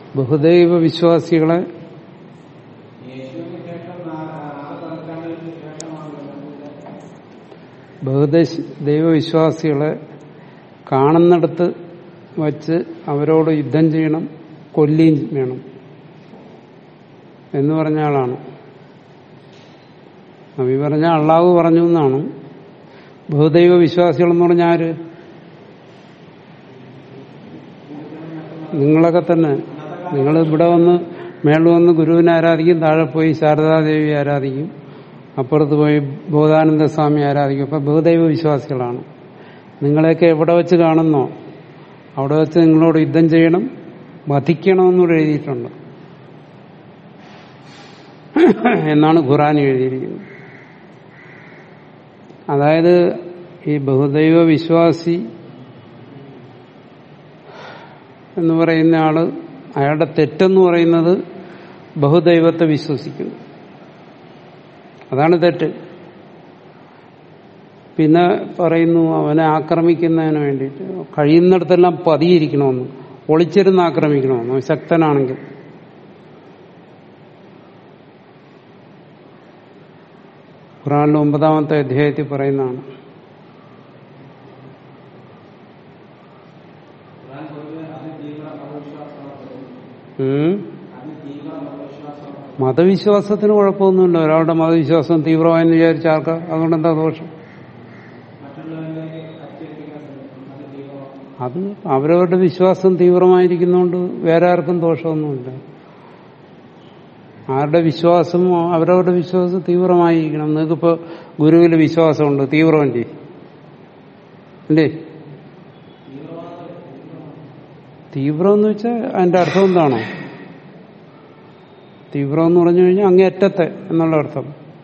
ബഹുദൈവ വിശ്വാസികളെ യേശുവിന് ശേഷം നാ- ആറ് പതിറ്റാണ്ടുകൾക്ക് ശേഷമാണ് ബഹുദൈവ ദൈവവിശ്വാസികളെ കാണുന്നിടത്ത് വച്ച് അവരോട് യുദ്ധം ചെയ്യണം കൊല്ലുകയും വേണം എന്ന് പറഞ്ഞ ആളാണ് നബി പറഞ്ഞ അള്ളാഹു പറഞ്ഞു എന്നാണ് ബഹുദൈവ വിശ്വാസികൾ എന്ന് പറഞ്ഞ ആര് നിങ്ങളൊക്കെ തന്നെ നിങ്ങൾ ഇവിടെ വന്ന് മേളിൽ വന്ന് ഗുരുവിനെ ആരാധിക്കും താഴെ പോയി ശാരദാദേവി ആരാധിക്കും അപ്പുറത്ത് പോയി ബോധാനന്ദ സ്വാമി ആരാധിക്കും അപ്പൊ ബഹുദൈവ വിശ്വാസികളാണ് നിങ്ങളെയൊക്കെ എവിടെ വെച്ച് കാണുന്നോ അവിടെ വെച്ച് നിങ്ങളോട് യുദ്ധം ചെയ്യണം വധിക്കണമെന്നൂടെ എഴുതിയിട്ടുണ്ട് എന്നാണ് ഖുറാൻ എഴുതിയിരിക്കുന്നത് അതായത് ഈ ബഹുദൈവ വിശ്വാസി എന്ന് പറയുന്ന ആള് അയാളുടെ തെറ്റെന്ന് പറയുന്നത് ബഹുദൈവത്തെ വിശ്വസിക്കുന്നു അതാണ് തെറ്റ് പിന്നെ പറയുന്നു അവനെ ആക്രമിക്കുന്നതിന് വേണ്ടിയിട്ട് കഴിയുന്നിടത്തെല്ലാം പതിയിരിക്കണമെന്ന് ഒളിച്ചിരുന്ന് ആക്രമിക്കണമെന്ന് അവൻ ശക്തനാണെങ്കിൽ ഖുറാനിലെ ഒമ്പതാമത്തെ അധ്യായത്തിൽ പറയുന്നതാണ് ഖുർആൻ പൊതുവെ അതിതീവ്ര മതവിശ്വാസമാണ് ഉം. അതിതീവ്ര മതവിശ്വാസമാണ് മതവിശ്വാസത്തിന് കുഴപ്പമൊന്നുമില്ല ഒരാളുടെ മതവിശ്വാസം തീവ്രമായെന്ന് വിചാരിച്ച ആൾക്ക് അതുകൊണ്ട് എന്താ ദോഷം മറ്റുള്ളവരിലേക്ക് അച്ചേൽപ്പിക്കാൻ ശ്രമിക്കും അത് തീവ്രമാണ് അത് അവരവരുടെ വിശ്വാസം തീവ്രമായിരിക്കുന്നതുകൊണ്ട് വേറെ ആർക്കും ദോഷമൊന്നുമില്ല ആരുടെ വിശ്വാസം അവരവരുടെ വിശ്വാസം തീവ്രമായിരിക്കണം നിങ്ങൾക്കിപ്പോ ഗുരുവിൽ വിശ്വാസമുണ്ട് തീവ്രമല്ലേ അല്ലേ തീവ്രം എന്ന് വെച്ചാൽ അതിന്റെ അർത്ഥം എന്താണോ തീവ്രം എന്ന് പറഞ്ഞു കഴിഞ്ഞാൽ അങ്ങേയറ്റത്തെ എന്നുള്ള അർത്ഥം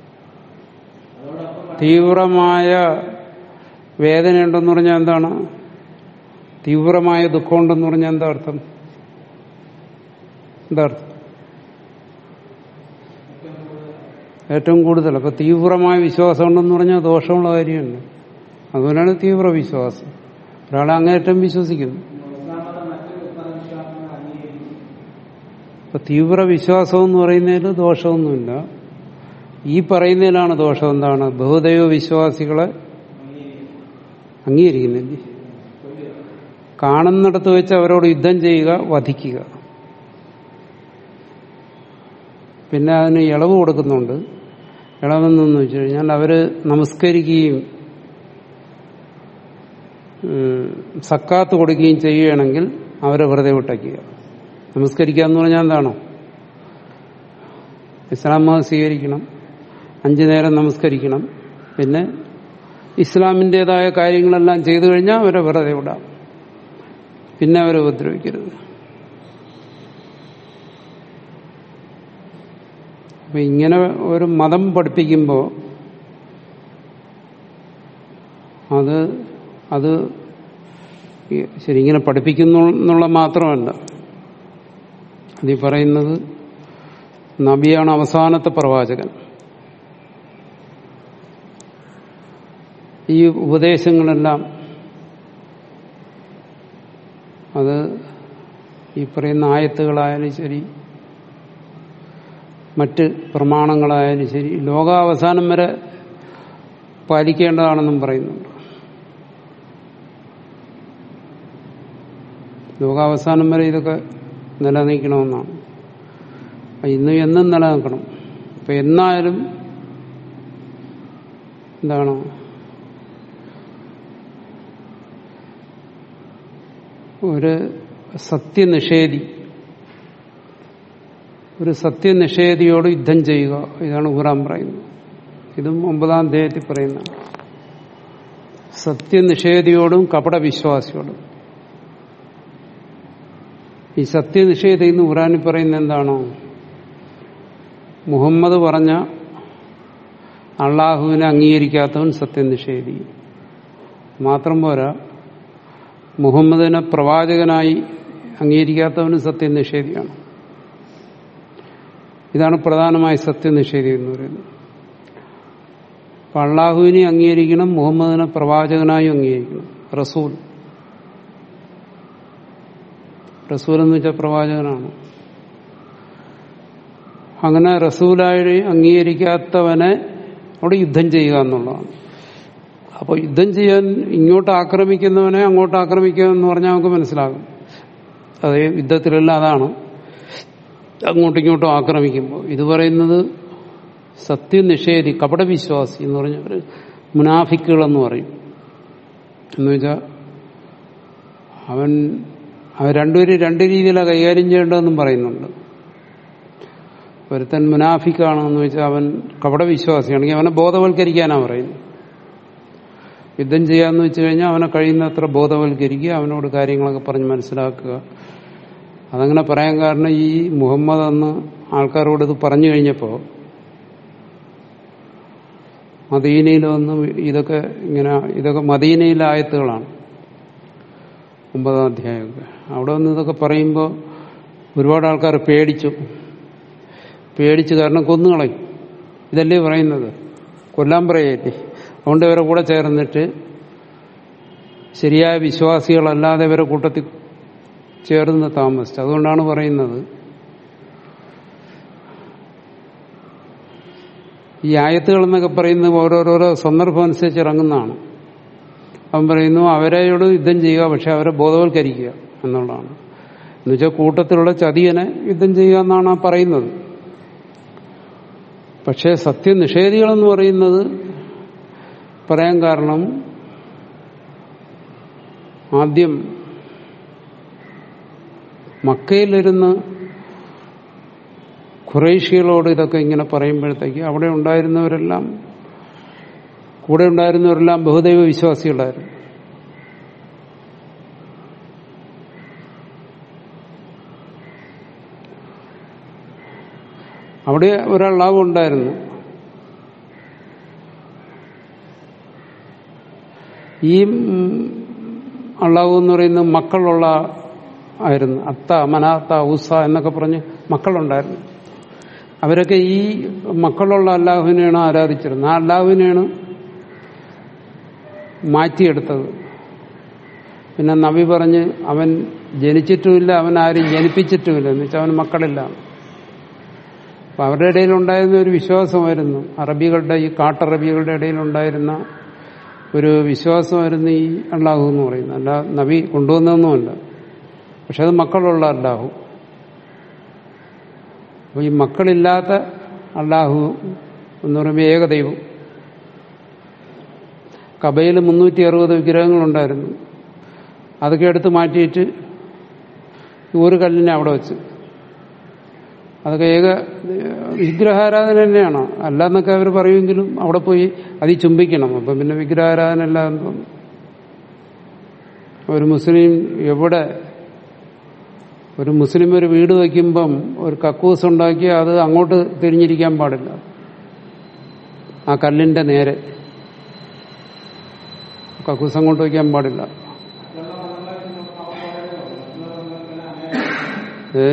തീവ്രമായ വേദനയുണ്ടെന്ന് പറഞ്ഞാൽ എന്താണ് തീവ്രമായ ദുഃഖമുണ്ടെന്ന് പറഞ്ഞാൽ എന്താ അർത്ഥം എന്താ അർത്ഥം ഏറ്റവും കൂടുതൽ അപ്പൊ തീവ്രമായ വിശ്വാസം ഉണ്ടെന്ന് പറഞ്ഞാൽ ദോഷമുള്ള കാര്യമുണ്ട് അതുപോലെയാണ് തീവ്ര വിശ്വാസം ഒരാളെ അങ്ങേറ്റം വിശ്വസിക്കുന്നു ഇസ്ലാമത മറ്റ് മതവിശ്വാസങ്ങൾ അംഗീകരിക്കും അപ്പൊ തീവ്ര വിശ്വാസം എന്ന് പറയുന്നതിൽ ദോഷമൊന്നുമില്ല ഈ പറയുന്നതിലാണ് ദോഷം എന്താണ് ബഹുദൈവ വിശ്വാസികളെ അംഗീകരിക്കുന്നില്ലേ കാണുന്നിടത്ത് വെച്ച് അവരോട് യുദ്ധം ചെയ്യുക വധിക്കുക പിന്നെ അതിന് ഇളവ് കൊടുക്കുന്നുണ്ട് ഇളവെന്നു വെച്ച് കഴിഞ്ഞാൽ അവര് നമസ്കരിക്കുകയും ഉം, സക്കാത്ത് കൊടുക്കുകയും ചെയ്യുകയാണെങ്കിൽ അവരെ വെറുതെ വിട്ടയ്ക്കുക നമസ്കരിക്കുക എന്ന് പറഞ്ഞാൽ എന്താണോ ഇസ്ലാം മതം സ്വീകരിക്കണം അഞ്ചു നേരം നമസ്കരിക്കണം പിന്നെ ഇസ്ലാമിൻ്റെതായ കാര്യങ്ങളെല്ലാം ചെയ്തു കഴിഞ്ഞാൽ അവരെ വെറുതെ വിടാം പിന്നെ അവരെ ഉപദ്രവിക്കരുത് അപ്പൊ ഇങ്ങനെ ഒരു മതം പഠിപ്പിക്കുമ്പോൾ അത് അത് ഈ ശരി ഇങ്ങനെ പഠിപ്പിക്കുന്നു എന്നുള്ള മാത്രമല്ല അത് ഈ പറയുന്നത് നബിയാണ് അവസാനത്തെ പ്രവാചകൻ ഈ ഉപദേശങ്ങളെല്ലാം അത് ഈ പറയുന്ന ആയത്തുകളായാലും ശരി മറ്റ് പ്രമാണങ്ങളായാലും ശരി ലോകാവസാനം വരെ പാലിക്കേണ്ടതാണെന്നും പറയുന്നുണ്ട് ലോകാവസാനം വരെ ഇതൊക്കെ നിലനിൽക്കണമെന്നാണ് അപ്പൊ ഇന്ന് എന്നും നിലനിൽക്കണം അപ്പൊ എന്നായാലും എന്താണ് ഒരു സത്യനിഷേധി ഒരു സത്യനിഷേധിയോട് യുദ്ധം ചെയ്യുക ഇതാണ് ഖുറാൻ പറയുന്നത് ഇതും ഒമ്പതാം അധ്യായത്തിൽ പറയുന്നതാണ് സത്യനിഷേധിയോടും കപടവിശ്വാസിയോടും ഈ സത്യനിഷേധി എന്ന് ഖുറാനിൽ പറയുന്നത് എന്താണോ മുഹമ്മദ് പറഞ്ഞ അള്ളാഹുവിനെ അംഗീകരിക്കാത്തവൻ സത്യനിഷേധി മാത്രം പോരാ മുഹമ്മദിനെ പ്രവാചകനായി അംഗീകരിക്കാത്തവനും സത്യനിഷേധിയാണ് ഇതാണ് പ്രധാനമായ സത്യനിഷേധി എന്ന് പറയുന്നത് അപ്പൊ അള്ളാഹുവിനെ അംഗീകരിക്കണം മുഹമ്മദിനെ പ്രവാചകനായും അംഗീകരിക്കണം റസൂൽ റസൂൽ എന്ന് വെച്ചാൽ പ്രവാചകനാണ് അങ്ങനെ റസൂലായി അംഗീകരിക്കാത്തവനെ അവിടെ യുദ്ധം ചെയ്യുക എന്നുള്ളതാണ് അപ്പോൾ യുദ്ധം ചെയ്യാൻ ഇങ്ങോട്ട് ആക്രമിക്കുന്നവനെ അങ്ങോട്ട് ആക്രമിക്കുക എന്ന് പറഞ്ഞാൽ നമുക്ക് മനസ്സിലാകും അതേ യുദ്ധത്തിലല്ല അതാണ് അങ്ങോട്ടും ഇങ്ങോട്ടും ആക്രമിക്കുമ്പോൾ ഇത് പറയുന്നത് സത്യനിഷേധി കപടവിശ്വാസി എന്ന് പറഞ്ഞവർ മുനാഫിക്കുകളെന്ന് പറയും എന്ന് വെച്ചാൽ അവൻ അവൻ രണ്ടുപേരും രണ്ട് രീതിയിലാണ് കൈകാര്യം ചെയ്യേണ്ടതെന്നും പറയുന്നുണ്ട് ഒരുത്തൻ മുനാഫിക്കാണെന്ന് വെച്ചാൽ അവൻ കപടവിശ്വാസിയാണെങ്കിൽ അവനെ ബോധവൽക്കരിക്കാനാണ് പറയുന്നത് യുദ്ധം ചെയ്യാന്ന് വെച്ച് കഴിഞ്ഞാൽ അവനെ കഴിയുന്നത്ര ബോധവൽക്കരിക്കുക അവനോട് കാര്യങ്ങളൊക്കെ പറഞ്ഞ് മനസ്സിലാക്കുക അതങ്ങനെ പറയാൻ കാരണം ഈ മുഹമ്മദ് അന്ന് ആൾക്കാരോട് ഇത് പറഞ്ഞു കഴിഞ്ഞപ്പോൾ മദീനയിൽ വന്ന് ഇതൊക്കെ ഇങ്ങനെ ഇതൊക്കെ മദീനയിലെ ആയത്തുകളാണ് ഒമ്പതാം അധ്യായമൊക്കെ അവിടെ വന്ന് ഇതൊക്കെ പറയുമ്പോൾ ഒരുപാട് ആൾക്കാർ പേടിച്ചു പേടിച്ച് കാരണം കൊന്നുകളയും ഇതല്ലേ പറയുന്നത് കൊല്ലാൻ പറയല്ലേ അതുകൊണ്ട് ഇവരെ കൂടെ ചേർന്നിട്ട് ശരിയായ വിശ്വാസികളല്ലാതെ ഇവരെ കൂട്ടത്തിൽ ചേർന്ന് താമസിച്ചു അതുകൊണ്ടാണ് പറയുന്നത് ഈ ആയത്തുകൾ എന്നൊക്കെ പറയുന്നത് ഓരോരോരോ സന്ദർഭം അനുസരിച്ച് ഇറങ്ങുന്നതാണ് അവൻ പറയുന്നു അവരെയോട് യുദ്ധം ചെയ്യുക പക്ഷെ അവരെ ബോധവൽക്കരിക്കുക എന്നുള്ളതാണ് എന്നുവെച്ചാൽ കൂട്ടത്തിലുള്ള ചതിയനെ യുദ്ധം ചെയ്യുക എന്നാണ് ആ പറയുന്നത് പക്ഷേ സത്യനിഷേധികളെന്ന് പറയുന്നത് പറയാൻ കാരണം ആദ്യം മക്കയിലിരുന്ന് ഖുറൈഷികളോട് ഇതൊക്കെ ഇങ്ങനെ പറയുമ്പോഴത്തേക്ക് അവിടെ ഉണ്ടായിരുന്നവരെല്ലാം കൂടെ ഉണ്ടായിരുന്നവരെല്ലാം ബഹുദൈവ വിശ്വാസികളായിരുന്നു അവിടെ ഒരള്ളാവ് ഉണ്ടായിരുന്നു ഈ അള്ളാഹു എന്ന് പറയുന്നത് മക്കളുള്ള ആയിരുന്നു അത്ത മനാത്ത ഉസ എന്നൊക്കെ പറഞ്ഞ് മക്കളുണ്ടായിരുന്നു അവരൊക്കെ ഈ മക്കളുള്ള അല്ലാഹുവിനെയാണ് ആരാധിച്ചിരുന്നത് ആ അല്ലാഹുവിനെയാണ് മാറ്റിയെടുത്തത് പിന്നെ നബി പറഞ്ഞ് അവൻ ജനിച്ചിട്ടുമില്ല അവൻ ആരും ജനിപ്പിച്ചിട്ടുമില്ല എന്ന് വെച്ചാൽ അവന് മക്കളില്ല അപ്പൊ അവരുടെ ഇടയിൽ ഉണ്ടായിരുന്ന ഒരു വിശ്വാസമായിരുന്നു അറബികളുടെ ഈ കാട്ടറബികളുടെ ഇടയിൽ ഉണ്ടായിരുന്ന ഒരു വിശ്വാസമായിരുന്നു ഈ അള്ളാഹു എന്ന് പറയുന്നത് അല്ല നബി കൊണ്ടുവന്നൊന്നുമല്ല പക്ഷെ അത് മക്കളുള്ള അള്ളാഹു അപ്പൊ ഈ മക്കളില്ലാത്ത അള്ളാഹു എന്ന് പറയുമ്പോൾ ഏകദൈവം കബയിൽ മുന്നൂറ്റി അറുപത് വിഗ്രഹങ്ങളുണ്ടായിരുന്നു അതൊക്കെ എടുത്ത് മാറ്റിയിട്ട് ഒരു കല്ലിനെ അവിടെ വെച്ച് അതൊക്കെ ഏക വിഗ്രഹാരാധന തന്നെയാണ് അല്ലാന്നൊക്കെ അവർ പറയുമെങ്കിലും അവിടെ പോയി അതി ചുംബിക്കണം അപ്പം പിന്നെ വിഗ്രഹാരാധന അല്ല എന്ന് തോന്നുന്നു ഒരു മുസ്ലിം എവിടെ ഒരു മുസ്ലിം ഒരു വീട് വയ്ക്കുമ്പം ഒരു കക്കൂസ് ഉണ്ടാക്കി അത് അങ്ങോട്ട് തിരിഞ്ഞിരിക്കാൻ പാടില്ല ആ കല്ലിന്റെ നേരെ കക്കൂസ് അങ്ങോട്ട് വയ്ക്കാൻ പാടില്ല ഏ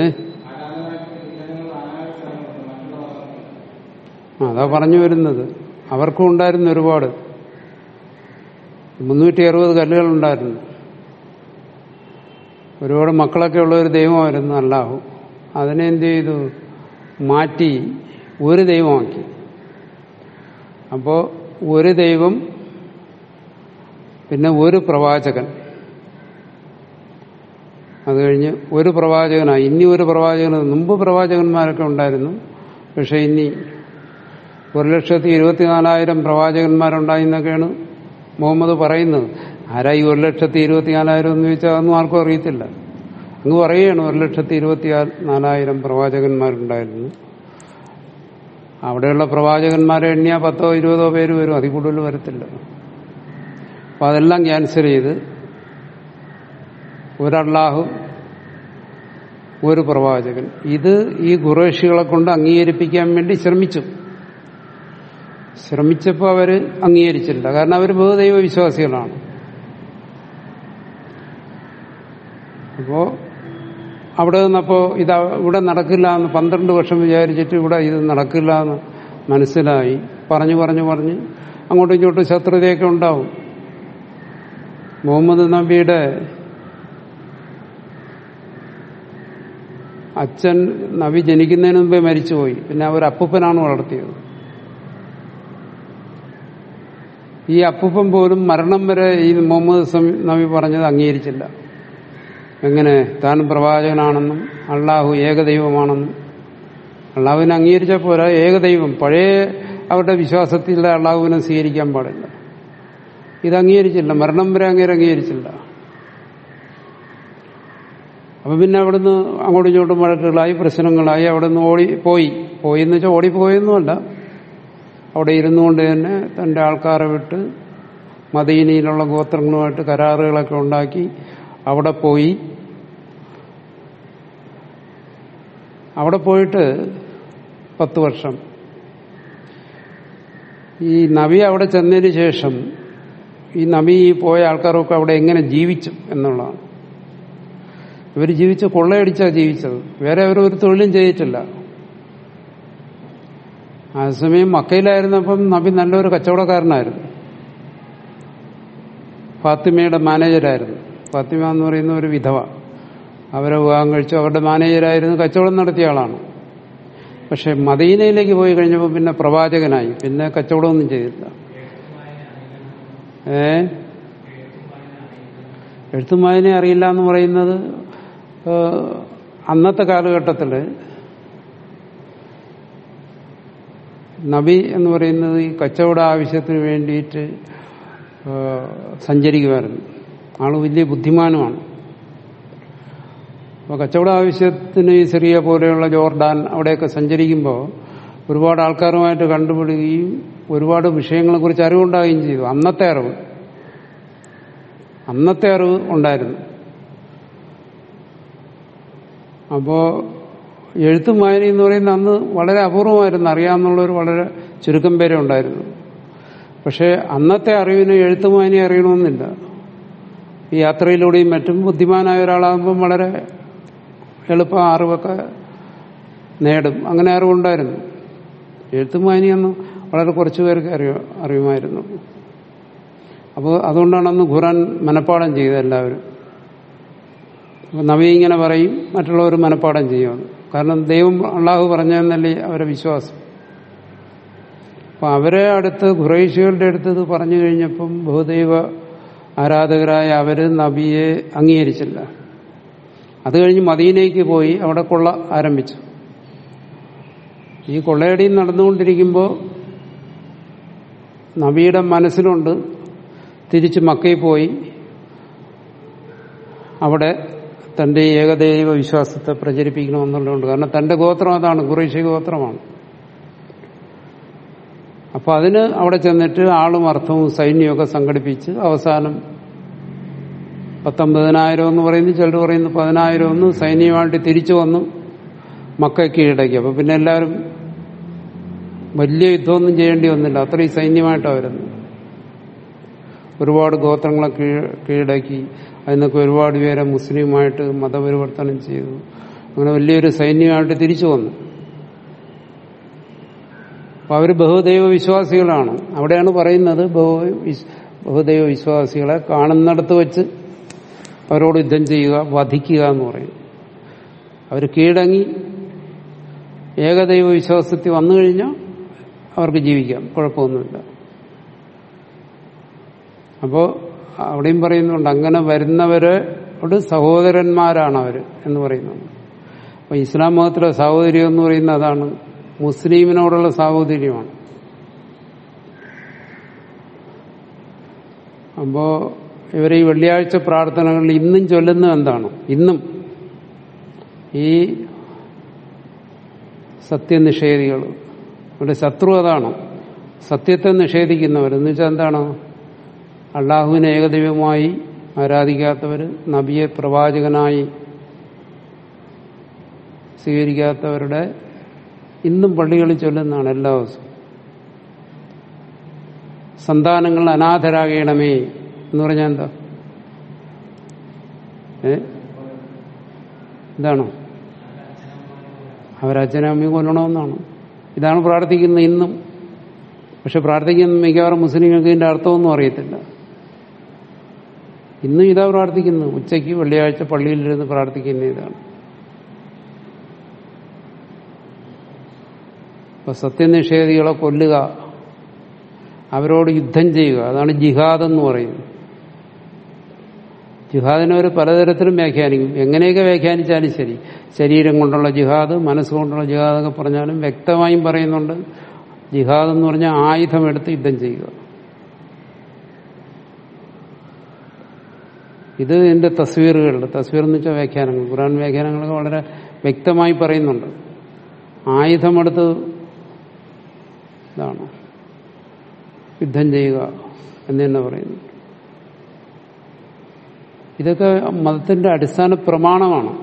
അതാ പറഞ്ഞു വരുന്നത് അവർക്കും ഉണ്ടായിരുന്നു ഒരുപാട് മുന്നൂറ്റി അറുപത് കല്ലുകളുണ്ടായിരുന്നു ഒരുപാട് മക്കളൊക്കെ ഉള്ള ഒരു ദൈവമായിരുന്നു അല്ലാഹു അതിനെ എന്ത് ചെയ്തു മാറ്റി ഒരു ദൈവമാക്കി അപ്പോ ഒരു ദൈവം പിന്നെ ഒരു പ്രവാചകൻ അത് കഴിഞ്ഞ് ഒരു പ്രവാചകനായി ഇനി ഒരു പ്രവാചകൻ മുമ്പ് പ്രവാചകന്മാരൊക്കെ ഉണ്ടായിരുന്നു പക്ഷെ ഇനി ഒരു ലക്ഷത്തി ഇരുപത്തിനാലായിരം പ്രവാചകന്മാരുണ്ടായി എന്നൊക്കെയാണ് മുഹമ്മദ് പറയുന്നത് ആരാ ഈ ഒരു ലക്ഷത്തി ഇരുപത്തിനാലായിരം എന്ന് ചോദിച്ചാൽ അതൊന്നും ആർക്കും അറിയത്തില്ല അങ്ങ് പറയുകയാണ് ഒരു ലക്ഷത്തി ഇരുപത്തി നാലായിരം പ്രവാചകന്മാരുണ്ടായിരുന്നു അവിടെയുള്ള പ്രവാചകന്മാരെ എണ്ണിയാൽ പത്തോ ഇരുപതോ പേര് വരും അതിൽ കൂടുതൽ വരത്തില്ല അപ്പൊ അതെല്ലാം ക്യാൻസൽ ചെയ്ത് ഒരള്ളാഹു ഒരു പ്രവാചകൻ ഇത് ഈ ഖുറേഷികളെ കൊണ്ട് അംഗീകരിപ്പിക്കാൻ വേണ്ടി ശ്രമിച്ചു ശ്രമിച്ചപ്പോൾ അവര് അംഗീകരിച്ചില്ല കാരണം അവർ ബഹുദൈവ വിശ്വാസികളാണ് അപ്പോ അവിടെ നിന്നപ്പോ ഇത് ഇവിടെ നടക്കില്ല എന്ന് പന്ത്രണ്ട് വർഷം വിചാരിച്ചിട്ട് ഇവിടെ ഇത് നടക്കില്ല എന്ന് മനസ്സിലായി പറഞ്ഞു പറഞ്ഞു പറഞ്ഞ് അങ്ങോട്ടും ഇങ്ങോട്ടും ശത്രുതയൊക്കെ ഉണ്ടാവും മുഹമ്മദ് നബിയുടെ അച്ഛൻ നബി ജനിക്കുന്നതിന് മുമ്പേ മരിച്ചുപോയി പിന്നെ അവർ അപ്പൂപ്പനാണ് വളർത്തിയത് ഈ അപ്പൂപ്പൻ പോലും മരണം വരെ ഈ മുഹമ്മദ് സം- നബി പറഞ്ഞത് അംഗീകരിച്ചില്ല എങ്ങനെ താൻ പ്രവാചകനാണെന്നും അള്ളാഹു ഏകദൈവമാണെന്നും അള്ളാഹുവിനെ അംഗീകരിച്ച പോരാ ഏകദൈവം പഴയ അവരുടെ വിശ്വാസത്തിലുള്ള അള്ളാഹുവിനെ സ്വീകരിക്കാൻ പാടില്ല ഇത് അംഗീകരിച്ചില്ല മരണം വരെ അങ്ങേരെ അംഗീകരിച്ചില്ല അപ്പൊ പിന്നെ അവിടുന്ന് അങ്ങോട്ടും ഇങ്ങോട്ടും വഴക്കുകളായി പ്രശ്നങ്ങളായി അവിടുന്ന് ഓടി പോയി പോയി എന്ന് വെച്ചാൽ ഓടിപ്പോയൊന്നുമല്ല അവിടെ ഇരുന്നുകൊണ്ട് തന്നെ തന്റെ ആൾക്കാരെ വിട്ട് മദീനയിലുള്ള ഗോത്രങ്ങളുമായിട്ട് കരാറുകളൊക്കെ ഉണ്ടാക്കി അവിടെ പോയി അവിടെ പോയിട്ട് പത്ത് വർഷം ഈ നബി അവിടെ ചെന്നതിന് ശേഷം ഈ നബി ഈ പോയ ആൾക്കാരൊക്കെ അവിടെ എങ്ങനെ ജീവിച്ചു എന്നുള്ളതാണ് ഇവർ ജീവിച്ച് കൊള്ളയടിച്ചാണ് ജീവിച്ചത് വേറെ അവർ ഒരു തൊഴിലും ചെയ്തിട്ടില്ല ആ സമയം മക്കയിലായിരുന്നപ്പം നബി നല്ലൊരു കച്ചവടക്കാരനായിരുന്നു ഫാത്തിമയുടെ മാനേജരായിരുന്നു ഫാത്തിമ എന്ന് പറയുന്ന ഒരു വിധവ അവരെ വിവാഹം കഴിച്ചു അവരുടെ മാനേജരായിരുന്നു കച്ചവടം നടത്തിയ ആളാണ് പക്ഷെ മദീനയിലേക്ക് പോയി കഴിഞ്ഞപ്പോൾ പിന്നെ പ്രവാചകനായി പിന്നെ കച്ചവടമൊന്നും ചെയ്തില്ല ഏ എഴുത്തും വായന അറിയില്ല എന്ന് പറയുന്നത് ഏഹ്, അന്നത്തെ കാലഘട്ടത്തിൽ നബി എന്ന് പറയുന്നത് ഈ കച്ചവട ആവശ്യത്തിന് വേണ്ടിയിട്ട് ഏഹ്, സഞ്ചരിക്കുമായിരുന്നു ആള് വലിയ ബുദ്ധിമാനുമാണ് അപ്പോൾ കച്ചവട ആവശ്യത്തിന് ഈ സിറിയ പോലെയുള്ള ജോർഡാൻ അവിടെയൊക്കെ സഞ്ചരിക്കുമ്പോൾ ഒരുപാട് ആൾക്കാരുമായിട്ട് കണ്ടുപിടുകയും ഒരുപാട് വിഷയങ്ങളെക്കുറിച്ച് അറിവുണ്ടാവുകയും ചെയ്തു അന്നത്തെ അറിവ് അന്നത്തെ അറിവ് ഉണ്ടായിരുന്നു അപ്പോ എഴുത്തും വായന എന്ന് പറയുന്ന അന്ന് വളരെ അപൂർവമായിരുന്നു അറിയാമെന്നുള്ളവർ വളരെ ചുരുക്കം പേരെ ഉണ്ടായിരുന്നു പക്ഷേ അന്നത്തെ അറിവിന് എഴുത്തും വായനയും അറിയണമെന്നില്ല ഈ യാത്രയിലൂടെയും മറ്റും ബുദ്ധിമാനായ ഒരാളാകുമ്പം വളരെ എളുപ്പം അറിവൊക്കെ നേടും അങ്ങനെ അറിവുണ്ടായിരുന്നു എഴുത്തും വായനയൊന്നും വളരെ കുറച്ചു പേർക്ക് അറിയ അറിയുമായിരുന്നു അപ്പോൾ അതുകൊണ്ടാണ് അന്ന് ഖുറാൻ മനഃപ്പാടം ചെയ്തത് എല്ലാവരും അപ്പൊ നബി ഇങ്ങനെ പറയും മറ്റുള്ളവർ മനഃപ്പാടം ചെയ്യുമെന്ന് കാരണം ദൈവം അള്ളാഹു പറഞ്ഞതെന്നല്ലേ അവരെ വിശ്വാസം അപ്പൊ അവരെ അടുത്ത് ഖുറൈശികളുടെ അടുത്ത് ഇത് പറഞ്ഞു കഴിഞ്ഞപ്പം ബഹുദൈവ ആരാധകരായ അവര് നബിയെ അംഗീകരിച്ചില്ല അത് കഴിഞ്ഞ് മദീനയ്ക്ക് പോയി അവിടെ കൊള്ള ആരംഭിച്ചു ഈ കൊള്ളയടി നടന്നുകൊണ്ടിരിക്കുമ്പോൾ നബിയുടെ മനസ്സിലുണ്ട് തിരിച്ച് മക്കയിൽ പോയി അവിടെ തന്റെ ഏകദൈവ വിശ്വാസത്തെ പ്രചരിപ്പിക്കണമെന്നുള്ളതുകൊണ്ട് കാരണം തന്റെ ഗോത്രം അതാണ് കുറേശ്ശി ഗോത്രമാണ് അപ്പൊ അതിന് അവിടെ ചെന്നിട്ട് ആളും അർത്ഥവും സൈന്യമൊക്കെ സംഘടിപ്പിച്ച് അവസാനം പത്തൊമ്പതിനായിരം എന്ന് പറയുന്നു ചിലർ പറയുന്നു പതിനായിരം ഒന്ന് സൈന്യമായിട്ട് തിരിച്ചു വന്നു മക്ക കീഴടക്കി അപ്പൊ പിന്നെ എല്ലാവരും വലിയ യുദ്ധമൊന്നും ചെയ്യേണ്ടി വന്നില്ല അത്രയും സൈന്യമായിട്ടാണ് വരുന്നത് ഒരുപാട് ഗോത്രങ്ങളെ കീഴ- കീഴടക്കി അതിനൊക്കെ ഒരുപാട് പേരെ മുസ്ലിമായിട്ട് മതപരിവർത്തനം ചെയ്തു അങ്ങനെ വലിയൊരു സൈന്യമായിട്ട് തിരിച്ചു വന്നു അപ്പൊ അവര് ബഹുദൈവ വിശ്വാസികളാണ് അവിടെയാണ് പറയുന്നത് ബഹു വിശ്- ബഹുദൈവ വിശ്വാസികളെ കാണുന്നിടത്ത് വെച്ച് അവരോട് യുദ്ധം ചെയ്യുക വധിക്കുക എന്ന് പറയും അവർ കീഴടങ്ങി ഏകദൈവ വിശ്വാസത്തിൽ വന്നു കഴിഞ്ഞാൽ അവർക്ക് ജീവിക്കാം കുഴപ്പമൊന്നുമില്ല അപ്പോൾ അവിടെയും പറയുന്നുണ്ട് അങ്ങനെ വരുന്നവരോട് സഹോദരന്മാരാണ് അവർ എന്ന് പറയുന്നുണ്ട് അപ്പൊ ഇസ്ലാം മതത്തിലെ സാഹോദര്യം എന്ന് പറയുന്നത് അതാണ് മുസ്ലിമിനോടുള്ള സാഹോദര്യമാണ് അപ്പോ ഇവരെ ഈ വെള്ളിയാഴ്ച പ്രാർത്ഥനകളിൽ ഇന്നും ചൊല്ലുന്നത് എന്താണ് ഇന്നും ഈ സത്യനിഷേധികൾ ഇവിടെ ശത്രു അതാണ് സത്യത്തെ നിഷേധിക്കുന്നവർ എന്ന് വെച്ചാൽ എന്താണ് അള്ളാഹുവിനെ ഏകദൈവമായി ആരാധിക്കാത്തവർ നബിയെ പ്രവാചകനായി സ്വീകരിക്കാത്തവരുടെ ഇന്നും പള്ളികളിൽ ചൊല്ലുന്നതാണ് എല്ലാ ദിവസവും സന്താനങ്ങൾ അനാഥരാകണമേ എന്ന് പറഞ്ഞാൽ എന്താ ഏ എന്താണോ അവരച്ഛനും അമ്മയും കൊല്ലണമെന്നാണ് ഇതാണ് പ്രാർത്ഥിക്കുന്നത് ഇന്നും പക്ഷെ പ്രാർത്ഥിക്കുന്ന മിക്കവാറും മുസ്ലിങ്ങൾക്ക് ഇതിന്റെ അർത്ഥമൊന്നും അറിയത്തില്ല ഇന്നും ഇതാ പ്രാർത്ഥിക്കുന്നത് ഉച്ചയ്ക്ക് വെള്ളിയാഴ്ച പള്ളിയിലിരുന്ന് പ്രാർത്ഥിക്കുന്ന ഇതാണ് അപ്പൊ സത്യനിഷേധികളെ കൊല്ലുക അവരോട് യുദ്ധം ചെയ്യുക അതാണ് ജിഹാദ് എന്ന് പറയുന്നത് ജിഹാദിനെ ഒരു പലതരത്തിലും വ്യാഖ്യാനിക്കും എങ്ങനെയൊക്കെ വ്യാഖ്യാനിച്ചാലും ശരി ശരീരം കൊണ്ടുള്ള ജിഹാദ് മനസ്സുകൊണ്ടുള്ള ജിഹാദ് ഒക്കെ പറഞ്ഞാലും വ്യക്തമായും പറയുന്നുണ്ട് ജിഹാദ് എന്ന് പറഞ്ഞാൽ ആയുധമെടുത്ത് യുദ്ധം ചെയ്യുക ഇത് എന്റെ തസ്വീറുകളുണ്ട് തസ്വീർ എന്ന് വെച്ചാൽ വ്യാഖ്യാനങ്ങൾ ഖുറാൻ വ്യാഖ്യാനങ്ങളൊക്കെ വളരെ വ്യക്തമായി പറയുന്നുണ്ട് ആയുധമെടുത്ത് ഇതാണ് യുദ്ധം ചെയ്യുക എന്ന് തന്നെ പറയുന്നു ഇതൊക്കെ മതത്തിന്റെ അടിസ്ഥാന പ്രമാണമാണ്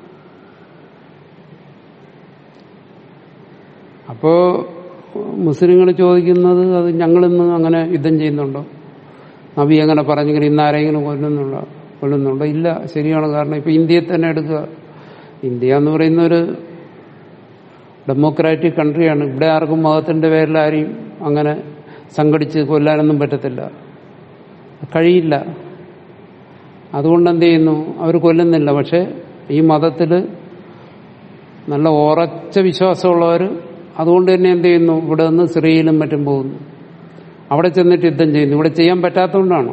അപ്പോ മുസ്ലിങ്ങൾ ചോദിക്കുന്നത് അത് ഞങ്ങളിന്ന് അങ്ങനെ യുദ്ധം ചെയ്യുന്നുണ്ടോ നബി അങ്ങനെ പറഞ്ഞെങ്കിൽ ഇന്ന് ആരെങ്കിലും കൊല്ലുന്നുള്ള കൊല്ലുന്നുണ്ടോ ഇല്ല ശരിയാണ് കാരണം ഇപ്പൊ ഇന്ത്യയെ തന്നെ എടുക്കുക ഇന്ത്യ എന്ന് പറയുന്ന ഒരു ഡെമോക്രാറ്റിക് കൺട്രിയാണ് ഇവിടെ ആർക്കും മതത്തിന്റെ പേരിൽ ആരെയും അങ്ങനെ സംഘടിച്ച് കൊല്ലാനൊന്നും പറ്റത്തില്ല കഴിയില്ല അതുകൊണ്ട് എന്ത് ചെയ്യുന്നു അവർ കൊല്ലുന്നില്ല പക്ഷെ ഈ മതത്തിൽ നല്ല ഉറച്ച വിശ്വാസമുള്ളവർ അതുകൊണ്ട് തന്നെ എന്ത് ചെയ്യുന്നു ഇവിടെ നിന്ന് സിറിയയിലും മറ്റും പോകുന്നു അവിടെ ചെന്നിട്ട് യുദ്ധം ചെയ്യുന്നു ഇവിടെ ചെയ്യാൻ പറ്റാത്തതുകൊണ്ടാണ്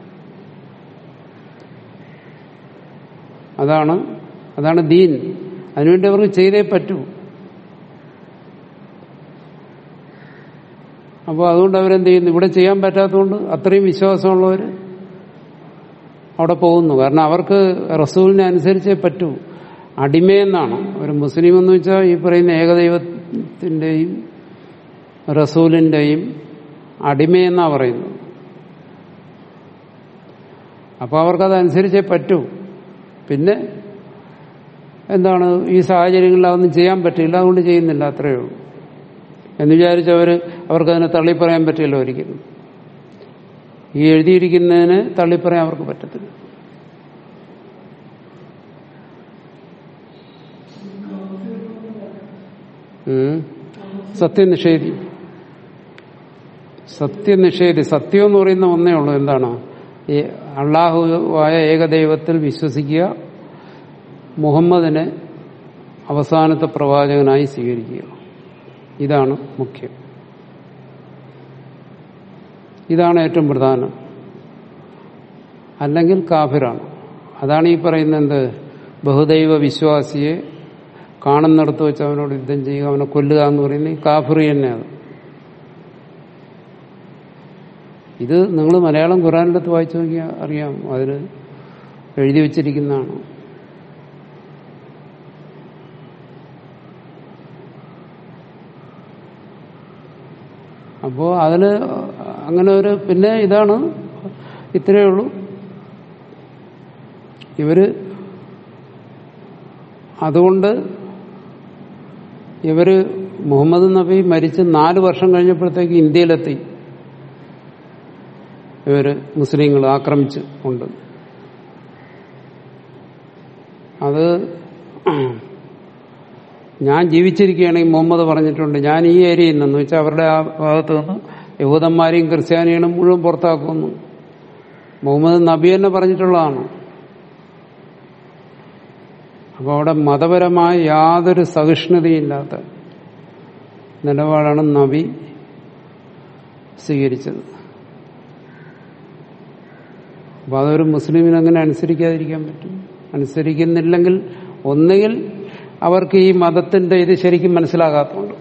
അതാണ് അതാണ് ദീൻ അതിനുവേണ്ടി അവർക്ക് ചെയ്തേ പറ്റൂ അപ്പോൾ അതുകൊണ്ട് അവരെന്ത് ചെയ്യുന്നു ഇവിടെ ചെയ്യാൻ പറ്റാത്തതുകൊണ്ട് അത്രയും വിശ്വാസമുള്ളവർ അവിടെ പോകുന്നു കാരണം അവർക്ക് റസൂലിനെ അനുസരിച്ചേ പറ്റൂ അടിമയെന്നാണ് ഒരു മുസ്ലിം എന്ന് വെച്ചാൽ ഈ പറയുന്ന ഏകദൈവത്തിന്റെയും റസൂലിന്റെയും അടിമയെന്നാ പറയുന്നത് അപ്പൊ അവർക്കതനുസരിച്ചേ പറ്റൂ പിന്നെ എന്താണ് ഈ സാഹചര്യങ്ങളിൽ അതൊന്നും ചെയ്യാൻ പറ്റില്ല അതുകൊണ്ട് ചെയ്യുന്നില്ല അത്രയേ ഉള്ളൂ എന്ന് വിചാരിച്ചവർ അവർക്കതിനെ തള്ളിപ്പറയാൻ പറ്റില്ല ഒരിക്കലും ഈ എഴുതിയിരിക്കുന്നതിന് തള്ളിപ്പറയാൻ അവർക്ക് പറ്റത്തില്ല ഉം. സത്യനിഷേധി സത്യനിഷേധി സത്യം എന്ന് പറയുന്ന ഒന്നേ ഉള്ളൂ എന്താണ് ഈ അള്ളാഹുവായ ഏകദൈവത്തിൽ വിശ്വസിക്കുക മുഹമ്മദിനെ അവസാനത്തെ പ്രവാചകനായി സ്വീകരിക്കുക ഇതാണ് മുഖ്യം ഇതാണ് ഏറ്റവും പ്രധാനം അല്ലെങ്കിൽ കാഫിറാണ് അതാണ് ഈ പറയുന്നത് എന്ത് ബഹുദൈവ വിശ്വാസിയെ കാണുന്നിടത്ത് വെച്ച് അവനോട് യുദ്ധം ചെയ്യുക അവനെ കൊല്ലുക എന്ന് പറയുന്നത് ഈ കാഫിറി തന്നെയാണ് ഇത് നിങ്ങൾ മലയാളം ഖുറാനിൻ്റെ അടുത്ത് വായിച്ചു നോക്കിയാൽ അറിയാം അതിൽ എഴുതി വച്ചിരിക്കുന്നതാണ് അപ്പോൾ അതിൽ അങ്ങനെ ഒരു പിന്നെ ഇതാണ് ഇത്രയേ ഉള്ളൂ ഇവര് അതുകൊണ്ട് ഇവര് മുഹമ്മദ് നബി മരിച്ച് നാല് വർഷം കഴിഞ്ഞപ്പോഴത്തേക്ക് ഇന്ത്യയിലെത്തി ഇവര് മുസ്ലിങ്ങൾ ആക്രമിച്ച് ഉണ്ട് അത് ഞാൻ ജീവിച്ചിരിക്കുകയാണെങ്കിൽ മുഹമ്മദ് പറഞ്ഞിട്ടുണ്ട് ഞാൻ ഈ ഏരിയയിൽ നിന്ന് വെച്ചാൽ അവരുടെ ആ ഭാഗത്ത് നിന്ന് യഹൂദന്മാരെയും ക്രിസ്ത്യാനികളും മുഴുവൻ പുറത്താക്കുന്നു മുഹമ്മദ് നബി തന്നെ പറഞ്ഞിട്ടുള്ളതാണ് അപ്പോൾ അവിടെ മതപരമായ യാതൊരു സഹിഷ്ണുതയില്ലാത്ത നിലപാടാണ് നബി സ്വീകരിച്ചത് അപ്പൊ അതൊരു മുസ്ലിമിന് അങ്ങനെ അനുസരിക്കാതിരിക്കാൻ പറ്റും അനുസരിക്കുന്നില്ലെങ്കിൽ ഒന്നുകിൽ അവർക്ക് ഈ മതത്തിന്റെ ഇത് ശരിക്കും മനസ്സിലാകാത്തതുകൊണ്ട്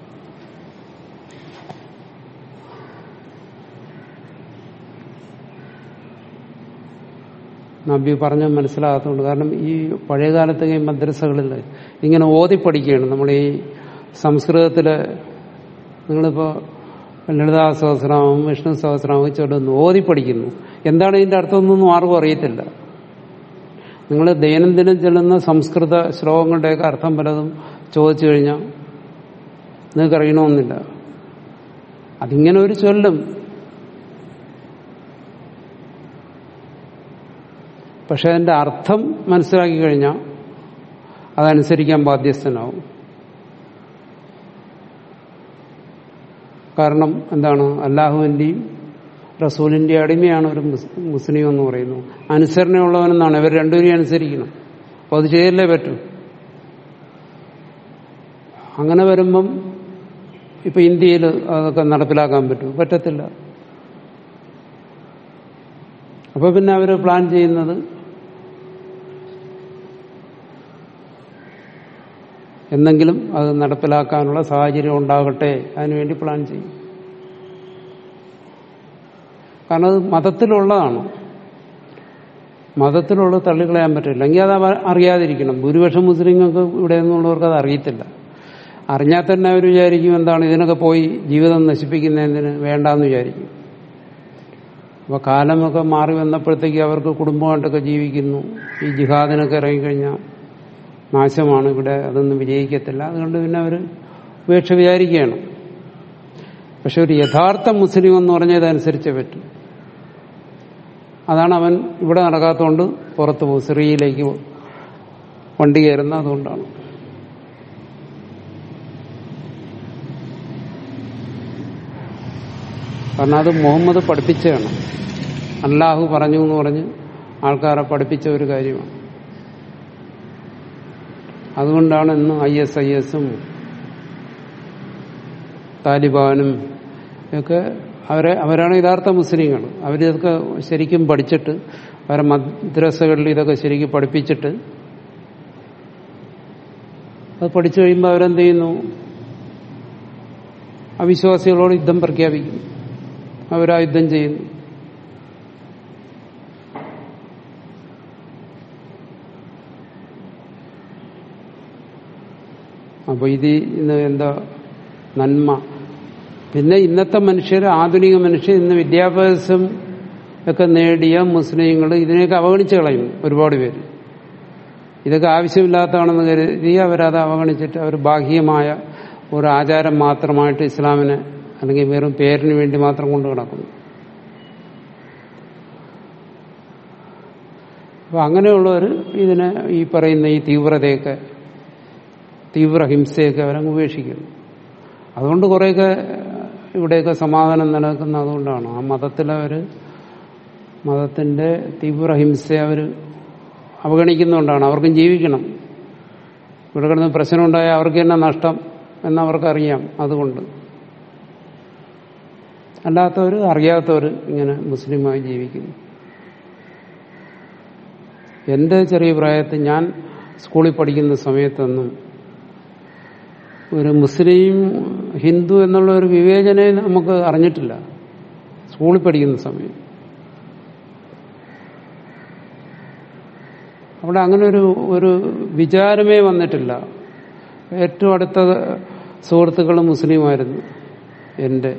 നബി പറഞ്ഞ മനസ്സിലാകാത്തതുകൊണ്ട് കാരണം ഈ പഴയകാലത്തെ ഈ മദ്രസകളിൽ ഇങ്ങനെ ഓതി പഠിക്കുകയാണ് നമ്മൾ ഈ സംസ്കൃതത്തില് നിങ്ങളിപ്പോ ലളിതാ സഹസ്രാമം വിഷ്ണു സഹസ്രാമം ചൊല്ലുന്നു ഓതി പഠിക്കുന്നു എന്താണ് ഇതിന്റെ അർത്ഥമൊന്നും ആർക്കും അറിയത്തില്ല നിങ്ങൾ ദൈനംദിനം ചെല്ലുന്ന സംസ്കൃത ശ്ലോകങ്ങളുടെയൊക്കെ അർത്ഥം പലതും ചോദിച്ചു കഴിഞ്ഞാൽ നിങ്ങൾക്ക് അറിയണമെന്നില്ല അതിങ്ങനെ ഒരു ചൊല്ലും പക്ഷെ അതിന്റെ അർത്ഥം മനസ്സിലാക്കി കഴിഞ്ഞാൽ അതനുസരിക്കാൻ ബാധ്യസ്ഥനാവും കാരണം എന്താണ് അള്ളാഹുവിന്റെയും റസൂലിന്റെ അടിമയാണ് ഒരു മുസ്- മുസ്ലിം എന്ന് പറയുന്നത് അനുസരണയുള്ളവനെന്നാണ് ഇവർ രണ്ടുപേരെയും അനുസരിക്കണം അപ്പോൾ അത് ചെയ്തല്ലേ പറ്റൂ അങ്ങനെ വരുമ്പം ഇപ്പൊ ഇന്ത്യയിൽ അതൊക്കെ നടപ്പിലാക്കാൻ പറ്റും പറ്റത്തില്ല അപ്പൊ പിന്നെ അവർ പ്ലാൻ ചെയ്യുന്നത് എന്തെങ്കിലും അത് നടപ്പിലാക്കാനുള്ള സാഹചര്യം ഉണ്ടാകട്ടെ അതിനുവേണ്ടി പ്ലാൻ ചെയ്യും കാരണം അത് മതത്തിലുള്ളതാണ് മതത്തിലുള്ളത് തള്ളിക്കളയാൻ പറ്റില്ല എങ്കിൽ അത് അവ- അറിയാതിരിക്കണം ഭൂരിപക്ഷം മുസ്ലിങ്ങൾക്ക് ഇവിടെ നിന്നുള്ളവർക്ക് അത് അറിയത്തില്ല അറിഞ്ഞാൽ തന്നെ അവർ വിചാരിക്കും എന്താണ് ഇതിനൊക്കെ പോയി ജീവിതം നശിപ്പിക്കുന്നതിന് വേണ്ടാന്ന് വിചാരിക്കും അപ്പൊ കാലമൊക്കെ മാറി വന്നപ്പോഴത്തേക്ക് അവർക്ക് കുടുംബമായിട്ടൊക്കെ ജീവിക്കുന്നു ഈ ജിഹാദിനൊക്കെ ഇറങ്ങിക്കഴിഞ്ഞാൽ നാശമാണ് ഇവിടെ അതൊന്നും വിജയിക്കത്തില്ല അതുകൊണ്ട് പിന്നെ അവർ ഉപേക്ഷ വിചാരിക്കുകയാണ് പക്ഷെ ഒരു യഥാർത്ഥ മുസ്ലിം എന്ന് പറഞ്ഞാൽ ഇതനുസരിച്ചേ പറ്റും അതാണ് അവൻ ഇവിടെ നടക്കാത്തതുകൊണ്ട് പുറത്തു പോകും സിറിയയിലേക്ക് വണ്ടി കയറുന്ന അതുകൊണ്ടാണ് കാരണം അത് മുഹമ്മദ് പഠിപ്പിച്ചതാണ് അള്ളാഹു പറഞ്ഞു എന്ന് പറഞ്ഞ് ആൾക്കാരെ പഠിപ്പിച്ച ഒരു കാര്യമാണ് അതുകൊണ്ടാണ് ഇന്ന് ഐ എസ് ഐ എസും താലിബാനും ഒക്കെ അവരെ അവരാണ് യഥാർത്ഥ മുസ്ലിങ്ങൾ അവരിതൊക്കെ ശരിക്കും പഠിച്ചിട്ട് അവരെ മദ്രസകളിൽ ഇതൊക്കെ ശരിക്കും പഠിപ്പിച്ചിട്ട് അത് പഠിച്ചു കഴിയുമ്പോൾ അവരെന്ത് ചെയ്യുന്നു അവിശ്വാസികളോട് യുദ്ധം പ്രഖ്യാപിക്കും അവരാ യുദ്ധം ചെയ്യുന്നു അപ്പൊ ഇത് ഇന്ന് എന്താ നന്മ പിന്നെ ഇന്നത്തെ മനുഷ്യർ ആധുനിക മനുഷ്യർ ഇന്ന് വിദ്യാഭ്യാസം ഒക്കെ നേടിയ മുസ്ലിങ്ങൾ ഇതിനെയൊക്കെ അവഗണിച്ച് കളയും ഒരുപാട് പേര് ഇതൊക്കെ ആവശ്യമില്ലാത്തതാണെന്ന് കരുതി അവരത് അവഗണിച്ചിട്ട് അവർ ബാഹ്യമായ ഒരു ആചാരം മാത്രമായിട്ട് ഇസ്ലാമിനെ അല്ലെങ്കിൽ വെറും പേരിന് വേണ്ടി മാത്രം കൊണ്ട് കിടക്കുന്നു അപ്പൊ അങ്ങനെയുള്ളവർ ഇതിനെ ഈ പറയുന്ന ഈ തീവ്രതയൊക്കെ തീവ്ര ഹിംസയൊക്കെ അവരങ്ങ് ഉപേക്ഷിക്കുന്നു അതുകൊണ്ട് കുറേയൊക്കെ ഇവിടെയൊക്കെ സമാധാനം നിലനിൽക്കുന്ന അതുകൊണ്ടാണ് ആ മതത്തിലവർ മതത്തിന്റെ തീവ്ര ഹിംസയെ അവർ അവഗണിക്കുന്നുകൊണ്ടാണ് അവർക്കും ജീവിക്കണം ഇവിടെ കിടന്ന് പ്രശ്നമുണ്ടായാൽ അവർക്ക് തന്നെ നഷ്ടം എന്നവർക്കറിയാം അതുകൊണ്ട് അല്ലാത്തവർ അറിയാത്തവർ ഇങ്ങനെ മുസ്ലിമായി ജീവിക്കുന്നു എന്റെ ചെറിയ പ്രായത്തിൽ ഞാൻ സ്കൂളിൽ പഠിക്കുന്ന സമയത്തൊന്നും ഒരു മുസ്ലിം ഹിന്ദു എന്നുള്ള ഒരു വിവേചനം നമുക്ക് അറിഞ്ഞിട്ടില്ല സ്കൂളിൽ പഠിക്കുന്ന സമയം അവിടെ അങ്ങനെ ഒരു ഒരു വിചാരമേ വന്നിട്ടില്ല ഏറ്റവും അടുത്ത സുഹൃത്തുക്കൾ മുസ്ലിമായിരുന്നു എൻ്റെ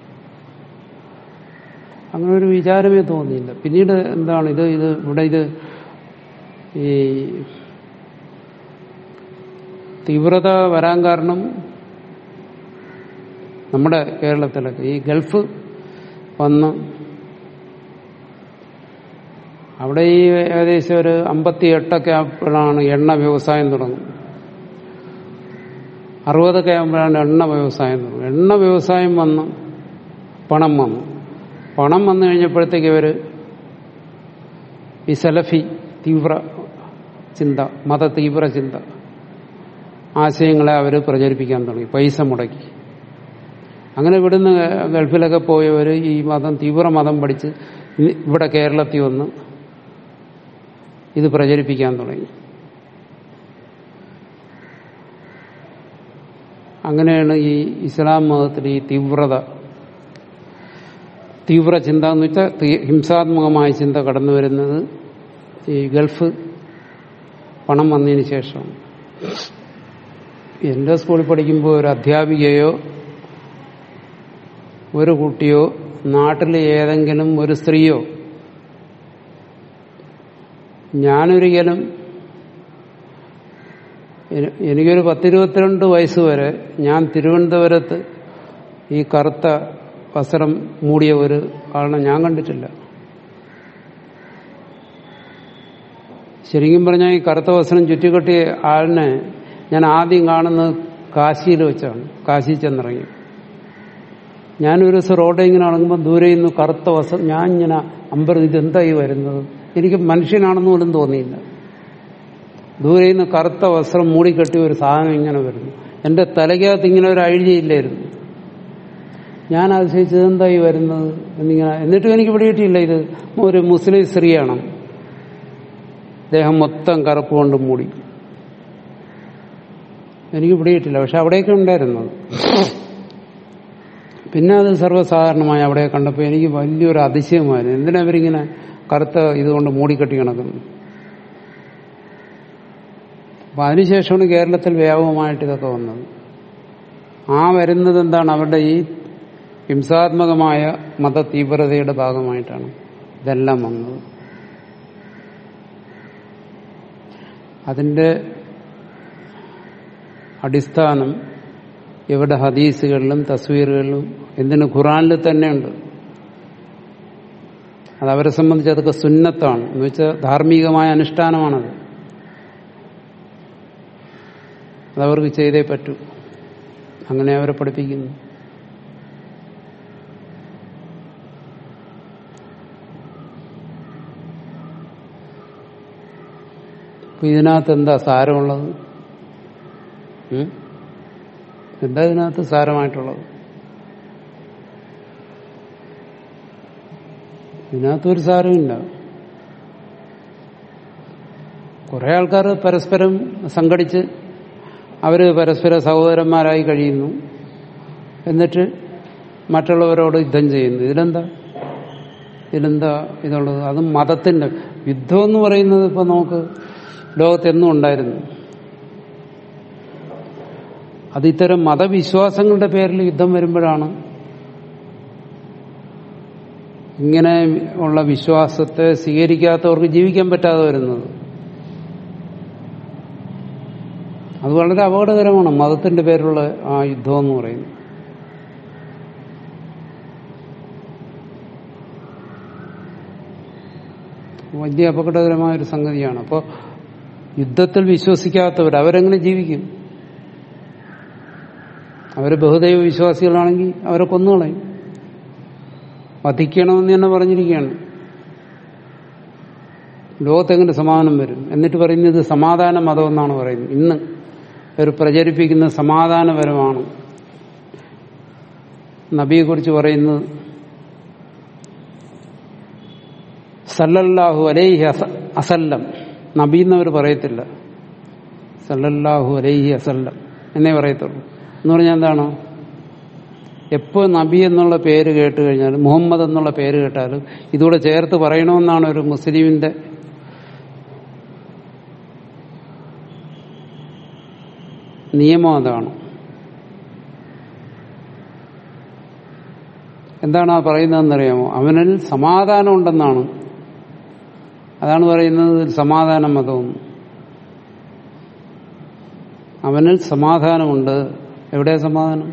അങ്ങനെ ഒരു വിചാരമേ തോന്നിയില്ല പിന്നീട് എന്താണ് ഇത് ഇത് ഇവിടെ ഇത് ഈ തീവ്രത വരാൻ കാരണം നമ്മുടെ കേരളത്തിലൊക്കെ ഈ ഗൾഫ് വന്ന് അവിടെ ഈ ഏകദേശം ഒരു അമ്പത്തി എട്ടൊക്കെ ആകുമ്പോഴാണ് എണ്ണ വ്യവസായം തുടങ്ങുന്നത് അറുപതൊക്കെ ആകുമ്പോഴാണ് എണ്ണ വ്യവസായം തുടങ്ങുന്നത് എണ്ണ വ്യവസായം വന്ന് പണം വന്നു പണം വന്നു കഴിഞ്ഞപ്പോഴത്തേക്ക് ഇവർ ഈ സലഫി തീവ്ര ചിന്ത മത തീവ്ര ചിന്ത ആശയങ്ങളെ അവർ പ്രചരിപ്പിക്കാൻ തുടങ്ങി പൈസ മുടക്കി അങ്ങനെ ഇവിടുന്ന് ഗൾഫിലൊക്കെ പോയവർ ഈ മതം തീവ്ര മതം പഠിച്ച് ഇവിടെ കേരളത്തിൽ വന്ന് ഇത് പ്രചരിപ്പിക്കാൻ തുടങ്ങി അങ്ങനെയാണ് ഈ ഇസ്ലാം മതത്തിൽ ഈ തീവ്രത തീവ്ര ചിന്ത എന്ന് വെച്ചാൽ ഹിംസാത്മകമായ ചിന്ത കടന്നു വരുന്നത് ഈ ഗൾഫ് പണം വന്നതിന് ശേഷം എൻ്റെ സ്കൂളിൽ പഠിക്കുമ്പോൾ ഒരു അധ്യാപികയോ ഒരു കുട്ടിയോ നാട്ടിലെ ഏതെങ്കിലും ഒരു സ്ത്രീയോ ഞാനൊരിക്കലും എനിക്കൊരു പത്തിരുപത്തിരണ്ട് വയസ്സ് വരെ ഞാൻ തിരുവനന്തപുരത്ത് ഈ കറുത്ത വസ്ത്രം മൂടിയ ഒരു ആളിനെ ഞാൻ കണ്ടിട്ടില്ല ശരിക്കും പറഞ്ഞാൽ ഈ കറുത്ത വസ്ത്രം ചുറ്റിക്കെട്ടിയ ആളിനെ ഞാൻ ആദ്യം കാണുന്നത് കാശിയിൽ വെച്ചാണ് കാശി ചെന്നിറങ്ങി ഞാനൊരു ദിവസം റോഡിൽ ഇങ്ങനെ ഇറങ്ങുമ്പോൾ ദൂരെ നിന്ന് കറുത്ത വസ്ത്രം ഞാൻ ഇങ്ങനെ അമ്പത് ഇതെന്തായി വരുന്നത് എനിക്ക് മനുഷ്യനാണെന്ന് പോലും തോന്നിയില്ല ദൂരെ നിന്ന് കറുത്ത വസ്ത്രം മൂടിക്കെട്ടി ഒരു സാധനം ഇങ്ങനെ വരുന്നു എന്റെ തലയ്ക്കകത്ത് ഇങ്ങനെ ഒരു അഴിഞ്ഞയില്ലായിരുന്നു ഞാൻ അതിശയിച്ചത് എന്തായി വരുന്നത് എന്നിങ്ങനെ എന്നിട്ടും എനിക്ക് പിടികിട്ടിയില്ല ഇത് ഒരു മുസ്ലിം സ്ത്രീയാണ് ദേഹം മൊത്തം കറുപ്പ് കൊണ്ട് മൂടി എനിക്ക് പിടികിട്ടില്ല പക്ഷെ അവിടെയൊക്കെ ഉണ്ടായിരുന്നത് പിന്നെ അത് സർവ്വസാധാരണമായി അവിടെ കണ്ടപ്പോൾ എനിക്ക് വലിയൊരു അതിശയമായിരുന്നു എന്തിനാ അവരിങ്ങനെ കറുത്ത ഇതുകൊണ്ട് മൂടിക്കെട്ടി കിടക്കുന്നു അപ്പൊ അതിനുശേഷമാണ് കേരളത്തിൽ വ്യാപകമായിട്ട് ഇതൊക്കെ വന്നത് ആ വരുന്നത് എന്താണ് അവരുടെ ഈ ഹിംസാത്മകമായ മത തീവ്രതയുടെ ഭാഗമായിട്ടാണ് ഇതെല്ലാം വന്നത് അതിന്റെ അടിസ്ഥാനം ഇവിടെ ഹദീസുകളിലും തസ്വീറുകളിലും എന്തിന് ഖുറാനിൽ തന്നെയുണ്ട് അത് അവരെ സംബന്ധിച്ച് അതൊക്കെ സുന്നത്താണ് എന്ന് വെച്ചാൽ ധാർമ്മികമായ അനുഷ്ഠാനമാണത് അതവർക്ക് ചെയ്തേ പറ്റൂ അങ്ങനെ അവരെ പഠിപ്പിക്കുന്നു അപ്പൊ ഇതിനകത്ത് എന്താ സാരമുള്ളത് ഉം? എന്താ ഇതിനകത്ത് സാരമായിട്ടുള്ളത് ഇതിനകത്തൊരു സാരമില്ല കുറെ ആൾക്കാർ പരസ്പരം സംഘടിച്ച് അവര് പരസ്പര സഹോദരന്മാരായി കഴിയുന്നു എന്നിട്ട് മറ്റുള്ളവരോട് യുദ്ധം ചെയ്യുന്നു ഇതിലെന്താ ഇതിലെന്താ ഇതുള്ളത് അതും മതത്തിന്റെ യുദ്ധം എന്ന് പറയുന്നത് ഇപ്പൊ നമുക്ക് ലോകത്തെന്നും ഉണ്ടായിരുന്നു അത് ഇത്തരം മതവിശ്വാസങ്ങളുടെ പേരിൽ യുദ്ധം വരുമ്പോഴാണ് ഇങ്ങനെ ഉള്ള വിശ്വാസത്തെ സ്വീകരിക്കാത്തവർക്ക് ജീവിക്കാൻ പറ്റാതെ വരുന്നത് അത് വളരെ അപകടകരമാണ് മതത്തിന്റെ പേരിലുള്ള ആ യുദ്ധം എന്ന് പറയുന്നത് വലിയ അപകടകരമായ ഒരു സംഗതിയാണ് അപ്പോൾ യുദ്ധത്തിൽ വിശ്വസിക്കാത്തവർ അവരെങ്ങനെ ജീവിക്കും അവര് ബഹുദൈവ വിശ്വാസികളാണെങ്കിൽ അവരെ കൊന്നുകളയും വധിക്കണമെന്ന് തന്നെ പറഞ്ഞിരിക്കുകയാണ് ലോകത്തെങ്ങനെ സമാധാനം വരും എന്നിട്ട് പറയുന്നത് സമാധാന മതം എന്നാണ് പറയുന്നത് ഇന്ന് അവർ പ്രചരിപ്പിക്കുന്ന സമാധാനപരമാണ് നബിയെക്കുറിച്ച് പറയുന്നത് സല്ലല്ലാഹു അലൈഹി അസ- അസല്ലം നബി എന്നവർ പറയത്തില്ല സല്ലല്ലാഹു അലൈഹി അസല്ലം എന്നേ പറയത്തുള്ളൂ എന്ന് പറഞ്ഞാൽ എന്താണ് എപ്പോ നബി എന്നുള്ള പേര് കേട്ട് കഴിഞ്ഞാലും മുഹമ്മദ് എന്നുള്ള പേര് കേട്ടാലും ഇതുകൂടെ ചേർത്ത് പറയണമെന്നാണ് ഒരു മുസ്ലിമിന്റെ നിയമം അതാണ് എന്താണ് ആ പറയുന്നതെന്നറിയാമോ അവനിൽ സമാധാനം ഉണ്ടെന്നാണ് അതാണ് പറയുന്നത് സമാധാന മതം അവനിൽ സമാധാനമുണ്ട് എവിടെ സമാധാനം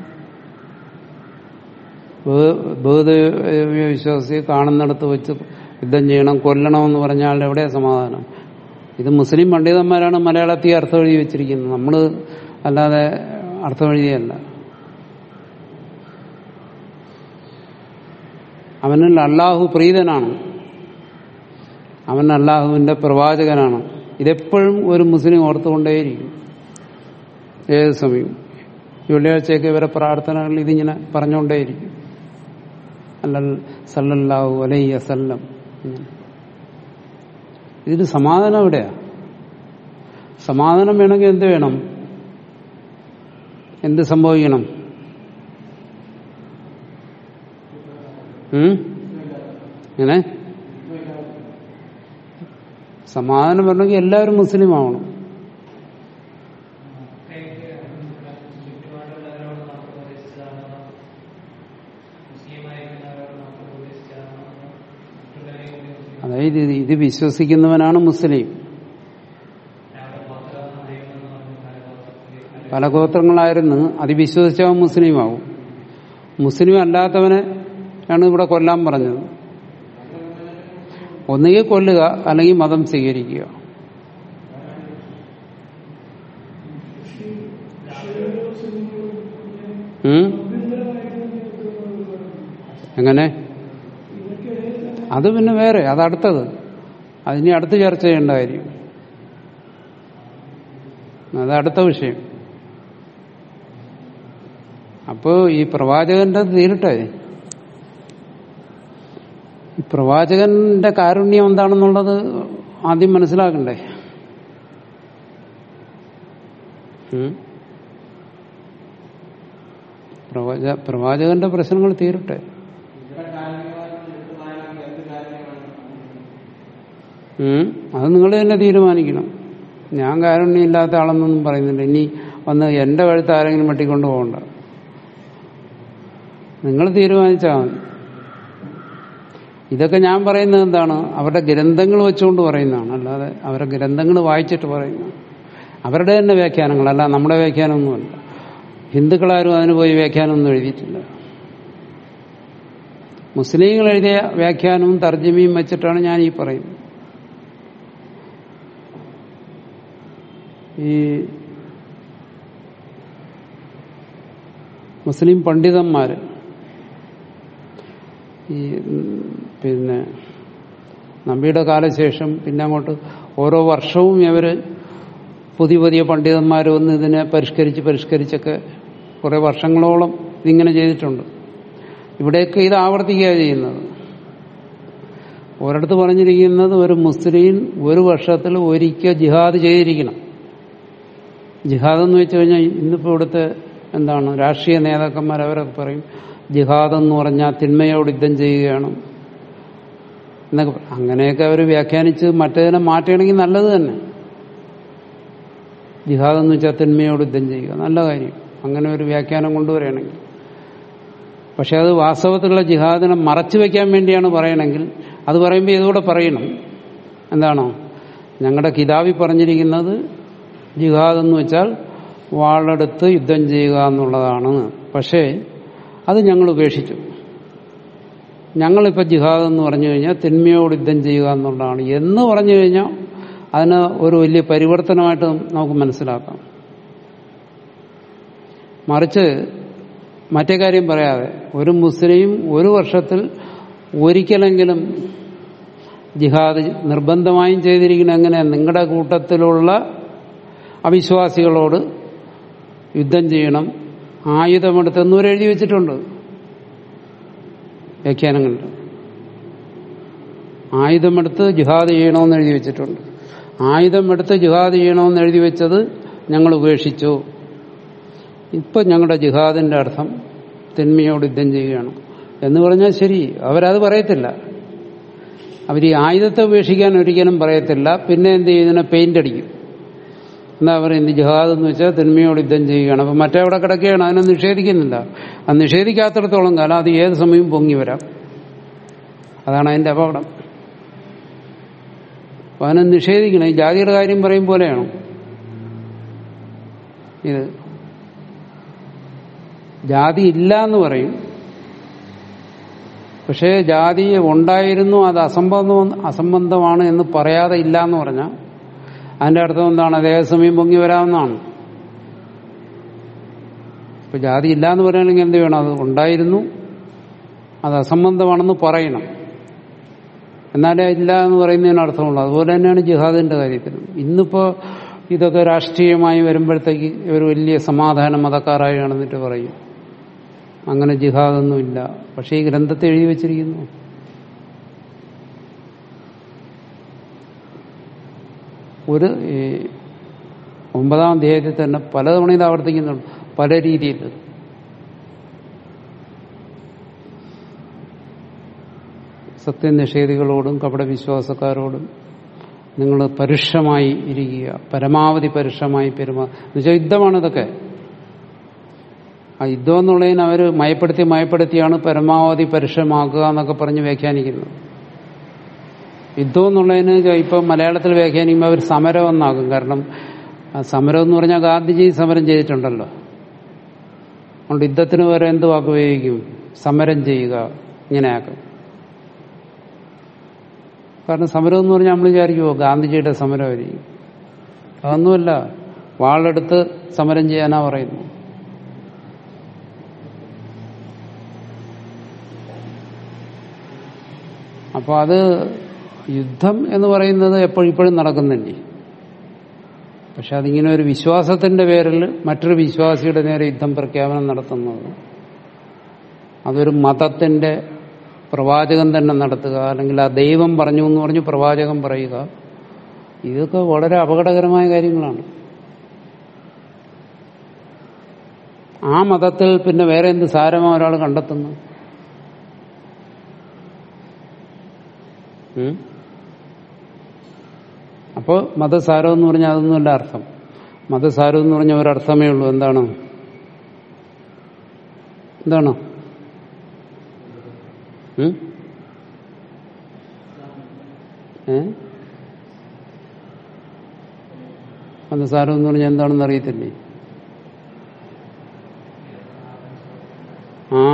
ബഹുദൈവ വിശ്വാസി കാണുന്നിടത്ത് വെച്ച് യുദ്ധം ചെയ്യണം കൊല്ലണമെന്ന് പറഞ്ഞാൽ എവിടെ സമാധാനം ഇത് മുസ്ലിം പണ്ഡിതന്മാരാണ് മലയാളത്തിൽ അർത്ഥം എഴുതി വെച്ചിരിക്കുന്നത് നമ്മൾ അല്ലാതെ അർത്ഥം എഴുതിയല്ല അവനിൽ അള്ളാഹു പ്രീതനാണ് അവൻ അള്ളാഹുവിന്റെ പ്രവാചകനാണ് ഇതെപ്പോഴും ഒരു മുസ്ലിം ഓർത്തുകൊണ്ടേയിരിക്കും ഏത് സമയവും ഈ വെള്ളിയാഴ്ചയൊക്കെ ഇവരെ പ്രാർത്ഥനകൾ ഇതിങ്ങനെ പറഞ്ഞുകൊണ്ടേയിരിക്കും അല്ലൽ സല്ലല്ലാഹു അലൈഹി അസല്ലം ഇതിന് സമാധാനം എവിടെയാ സമാധാനം വേണമെങ്കിൽ എന്ത് വേണം എന്ത് സംഭവിക്കണം ഉം? എങ്ങനെ സമാധാനം വരണമെങ്കിൽ എല്ലാവരും മുസ്ലിം ആവണം ചുറ്റുപാടുള്ളവരോട് നമുക്ക് ഉപദേശിച്ചതാണോ മുസ്ലിമായിരിക്കുന്നവരോട് നമുക്ക് ഉപദേശിച്ചതാണോ മറ്റുള്ളവരെ ഉപദേശിച്ചതാണോ അതായത് ഇത് ഇത് വിശ്വസിക്കുന്നവനാണ് മുസ്ലിം അവിടെ ഗോത്രം നയമെന്ന് പറഞ്ഞ് പല ഗോത്രത്തിലെ പല ഗോത്രങ്ങളായിരുന്നു അത് വിശ്വസിച്ചവൻ മുസ്ലിമാവും മുസ്ലിം അല്ലാത്തവനെ ആണ് ഇവിടെ കൊല്ലാൻ പറഞ്ഞത് ഒന്നുകിൽ കൊല്ലുക അല്ലെങ്കിൽ മതം സ്വീകരിക്കുക ഉം? എങ്ങനെ അത് പിന്നെ വേറെ അത് അടുത്തത് അതിനി അടുത്ത് ചർച്ച ചെയ്യേണ്ട കാര്യം അത് അടുത്ത വിഷയം അപ്പോ ഈ പ്രവാചകന്റെ തീരട്ടെ ഈ പ്രവാചകന്റെ കാരുണ്യം എന്താണെന്നുള്ളത് ആദ്യം മനസ്സിലാക്കണ്ടേ ഉം? പ്രവാച പ്രവാചകന്റെ പ്രശ്നങ്ങൾ തീരട്ടെ ഉം? അത് നിങ്ങൾ തന്നെ തീരുമാനിക്കണം ഞാൻ കാരുണ്യമില്ലാത്ത ആളെന്നൊന്നും പറയുന്നില്ല ഇനി വന്ന് എന്റെ കഴുത്ത് ആരെങ്കിലും വെട്ടിക്കൊണ്ട് പോകണ്ട നിങ്ങൾ തീരുമാനിച്ചാൽ മതി ഇതൊക്കെ ഞാൻ പറയുന്നത് എന്താണ് അവരുടെ ഗ്രന്ഥങ്ങൾ വെച്ചുകൊണ്ട് പറയുന്നതാണ് അല്ലാതെ അവരുടെ ഗ്രന്ഥങ്ങൾ വായിച്ചിട്ട് പറയുന്നതാണ് അവരുടെ തന്നെ വ്യാഖ്യാനങ്ങളല്ല നമ്മുടെ വ്യാഖ്യാനമൊന്നുമല്ല ഹിന്ദുക്കളാരും അതിന് പോയി വ്യാഖ്യാനമൊന്നും എഴുതിയിട്ടില്ല മുസ്ലിങ്ങൾ എഴുതിയ വ്യാഖ്യാനവും തർജ്ജമയും വെച്ചിട്ടാണ് ഞാൻ ഈ പറയുന്നത് ഈ മുസ്ലിം പണ്ഡിതന്മാര് ഈ ഉം, പിന്നെ നബിയുടെ കാലശേഷം പിന്നെ അങ്ങോട്ട് ഓരോ വർഷവും ഇവര് പുതിയ പുതിയ പണ്ഡിതന്മാർ വന്ന് ഇതിനെ പരിഷ്കരിച്ച് പരിഷ്കരിച്ചൊക്കെ കുറെ വർഷങ്ങളോളം ഇതിങ്ങനെ ചെയ്തിട്ടുണ്ട് ഇവിടെയൊക്കെ ഇത് ആവർത്തിക്കുക ചെയ്യുന്നത് ഒരിടത്ത് പറഞ്ഞിരിക്കുന്നത് ഒരു മുസ്ലിം ഒരു വർഷത്തിൽ ഒരിക്കൽ ജിഹാദ് ചെയ്തിരിക്കണം ജിഹാദ് എന്ന് വെച്ച് കഴിഞ്ഞാൽ ഇന്നിപ്പോൾ ഇവിടുത്തെ എന്താണ് രാഷ്ട്രീയ നേതാക്കന്മാർ അവരൊക്കെ പറയും ജിഹാദ് എന്ന് പറഞ്ഞാൽ തിന്മയോട് യുദ്ധം ചെയ്യുകയാണ് എന്നൊക്കെ പറ- അങ്ങനെയൊക്കെ അവർ വ്യാഖ്യാനിച്ച് മറ്റേതിനെ മാറ്റുകയാണെങ്കിൽ നല്ലത് തന്നെ ജിഹാദ് എന്ന് വെച്ചാൽ തിന്മയോട് യുദ്ധം ചെയ്യുക നല്ല കാര്യം അങ്ങനെ ഒരു വ്യാഖ്യാനം കൊണ്ടുവരികയാണെങ്കിൽ പക്ഷെ അത് വാസ്തവത്തിലുള്ള ജിഹാദിനെ മറച്ചു വെക്കാൻ വേണ്ടിയാണ് പറയണമെങ്കിൽ അത് പറയുമ്പോൾ ഇതുകൂടെ പറയണം എന്താണോ ഞങ്ങളുടെ കിതാബി പറഞ്ഞിരിക്കുന്നത് ജിഹാദ് എന്ന് വെച്ചാൽ വാളെടുത്ത് യുദ്ധം ചെയ്യുക എന്നുള്ളതാണ് പക്ഷേ അത് ഞങ്ങൾ ഉപേക്ഷിച്ചു ഞങ്ങളിപ്പോൾ ജിഹാദ് എന്ന് പറഞ്ഞു കഴിഞ്ഞാൽ തിന്മയോട് യുദ്ധം ചെയ്യുക എന്നുള്ളതാണ് എന്ന് പറഞ്ഞു കഴിഞ്ഞാൽ അതിന് ഒരു വലിയ പരിവർത്തനമായിട്ട് നമുക്ക് മനസ്സിലാക്കാം മറിച്ച് മറ്റേ കാര്യം പറയാതെ ഒരു മുസ്ലിം ഒരു വർഷത്തിൽ ഒരിക്കലെങ്കിലും ജിഹാദ് നിർബന്ധമായും ചെയ്തിരിക്കുന്ന എങ്ങനെ നിങ്ങളുടെ കൂട്ടത്തിലുള്ള അവിശ്വാസികളോട് യുദ്ധം ചെയ്യണം ആയുധമെടുത്ത് എന്നൂര് എഴുതി വെച്ചിട്ടുണ്ട് വ്യാഖ്യാനങ്ങളിൽ ആയുധമെടുത്ത് ജിഹാദ് ചെയ്യണമെന്ന് എഴുതി വെച്ചിട്ടുണ്ട് ആയുധമെടുത്ത് ജിഹാദ് ചെയ്യണമെന്ന് എഴുതി വെച്ചത് ഞങ്ങൾ ഉപേക്ഷിച്ചു ഇപ്പൊ ഞങ്ങളുടെ ജിഹാദിന്റെ അർത്ഥം തിന്മയോട് യുദ്ധം ചെയ്യുകയാണ് എന്ന് പറഞ്ഞാൽ ശരി അവരത് പറയത്തില്ല അവർ ഈ ആയുധത്തെ ഉപേക്ഷിക്കാൻ ഒരിക്കലും പറയത്തില്ല പിന്നെ എന്ത് ചെയ്യും ഇതിനെ പെയിന്റ് അടിക്കും എന്താ പറയുന്നത് ജിഹാദ് എന്ന് വെച്ചാൽ തിന്മയോട് യുദ്ധം ചെയ്യുകയാണ് അപ്പൊ മറ്റേ അവിടെ കിടക്കുകയാണ് അതിനെ നിഷേധിക്കുന്നില്ല അത് നിഷേധിക്കാത്തിടത്തോളം കാലം അത് ഏത് സമയവും പൊങ്ങി വരാം അതാണ് അതിന്റെ അപകടം അപ്പൊ അതിനെ നിഷേധിക്കണം ഈ ജാതിയുടെ കാര്യം പറയും പോലെയാണ് ഇത് ജാതി ഇല്ല എന്ന് പറയും പക്ഷേ ജാതി ഉണ്ടായിരുന്നു അത് അസംബന്ധം അസംബന്ധമാണ് എന്ന് പറയാതെ ഇല്ല എന്ന് പറഞ്ഞാൽ അതിന്റെ അർത്ഥം എന്താണ് അതേ സമയം പൊങ്ങി വരാവുന്നതാണ് ഇപ്പൊ ജാതി ഇല്ല എന്ന് പറയുകയാണെങ്കിൽ എന്ത് വേണം അത് ഉണ്ടായിരുന്നു അത് അസംബന്ധമാണെന്ന് പറയണം എന്നാലേ ഇല്ല എന്ന് പറയുന്നതിന് അർത്ഥമുള്ളൂ അതുപോലെ തന്നെയാണ് ജിഹാദിന്റെ കാര്യത്തിൽ ഇന്നിപ്പോ ഇതൊക്കെ രാഷ്ട്രീയമായി വരുമ്പോഴത്തേക്ക് ഒരു വലിയ സമാധാന മതക്കാരായി നടന്നിട്ട് പറയും അങ്ങനെ ജിഹാദൊന്നുമില്ല പക്ഷേ ഈ ഗ്രന്ഥത്തെ എഴുതി വച്ചിരിക്കുന്നു ഒരു ഈ ഒമ്പതാം അധ്യായത്തിൽ തന്നെ പലതവണ ഇത് ആവർത്തിക്കുന്നുണ്ട് പല രീതിയിൽ സത്യനിഷേധികളോടും കപടവിശ്വാസക്കാരോടും നിങ്ങൾ പരുഷമായി ഇരിക്കുക പരമാവധി പരുഷമായി പെരുമാ എന്നുവെച്ചാൽ യുദ്ധമാണ് ഇതൊക്കെ ആ യുദ്ധം എന്നുള്ളതിന് അവർ മയപ്പെടുത്തി മയപ്പെടുത്തിയാണ് പരമാവധി പരുഷമാക്കുക എന്നൊക്കെ പറഞ്ഞ് വ്യാഖ്യാനിക്കുന്നത് യുദ്ധം എന്നുള്ളതിന് ഇപ്പം മലയാളത്തിൽ വ്യാഖ്യാനിക്കുമ്പോൾ അവർ സമരം എന്നാകും കാരണം ആ സമരം എന്ന് പറഞ്ഞാൽ ഗാന്ധിജി സമരം ചെയ്തിട്ടുണ്ടല്ലോ അതുകൊണ്ട് യുദ്ധത്തിന് വരെ എന്ത് വാക്ക് ഉപയോഗിക്കും സമരം ചെയ്യുക ഇങ്ങനെയാക്കും കാരണം സമരം എന്ന് പറഞ്ഞാൽ നമ്മൾ വിചാരിക്കുമോ ഗാന്ധിജിയുടെ സമരമായിരിക്കും അതൊന്നുമല്ല വാളെടുത്ത് സമരം ചെയ്യാനാ പറയുന്നു അപ്പൊ അത് യുദ്ധം എന്ന് പറയുന്നത് എപ്പോഴും ഇപ്പോഴും നടക്കുന്നില്ലേ പക്ഷെ അതിങ്ങനെ ഒരു വിശ്വാസത്തിന്റെ പേരിൽ മറ്റൊരു വിശ്വാസിയുടെ നേരെ യുദ്ധം പ്രഖ്യാപനം നടത്തുന്നത് അതൊരു മതത്തിന്റെ പ്രവാചകൻ തന്നെ നടത്തുക അല്ലെങ്കിൽ ആ ദൈവം പറഞ്ഞു എന്ന് പറഞ്ഞ് പ്രവാചകൻ പറയുക ഇതൊക്കെ വളരെ അപകടകരമായ കാര്യങ്ങളാണ് ആ മതത്തിൽ പിന്നെ വേറെ എന്ത് സാരമാ ഒരാൾ കണ്ടെത്തുന്നു ഉം? അപ്പോൾ മതസാരം എന്ന് പറഞ്ഞാൽ അതൊന്നുമല്ല അർത്ഥം മതസാരം എന്ന് പറഞ്ഞ ഒരർത്ഥമേ ഉള്ളൂ എന്താണ് എന്താണ് ഉം? ഏ മതസാരം എന്ന് പറഞ്ഞാൽ എന്താണെന്ന് അറിയത്തില്ലേ ആ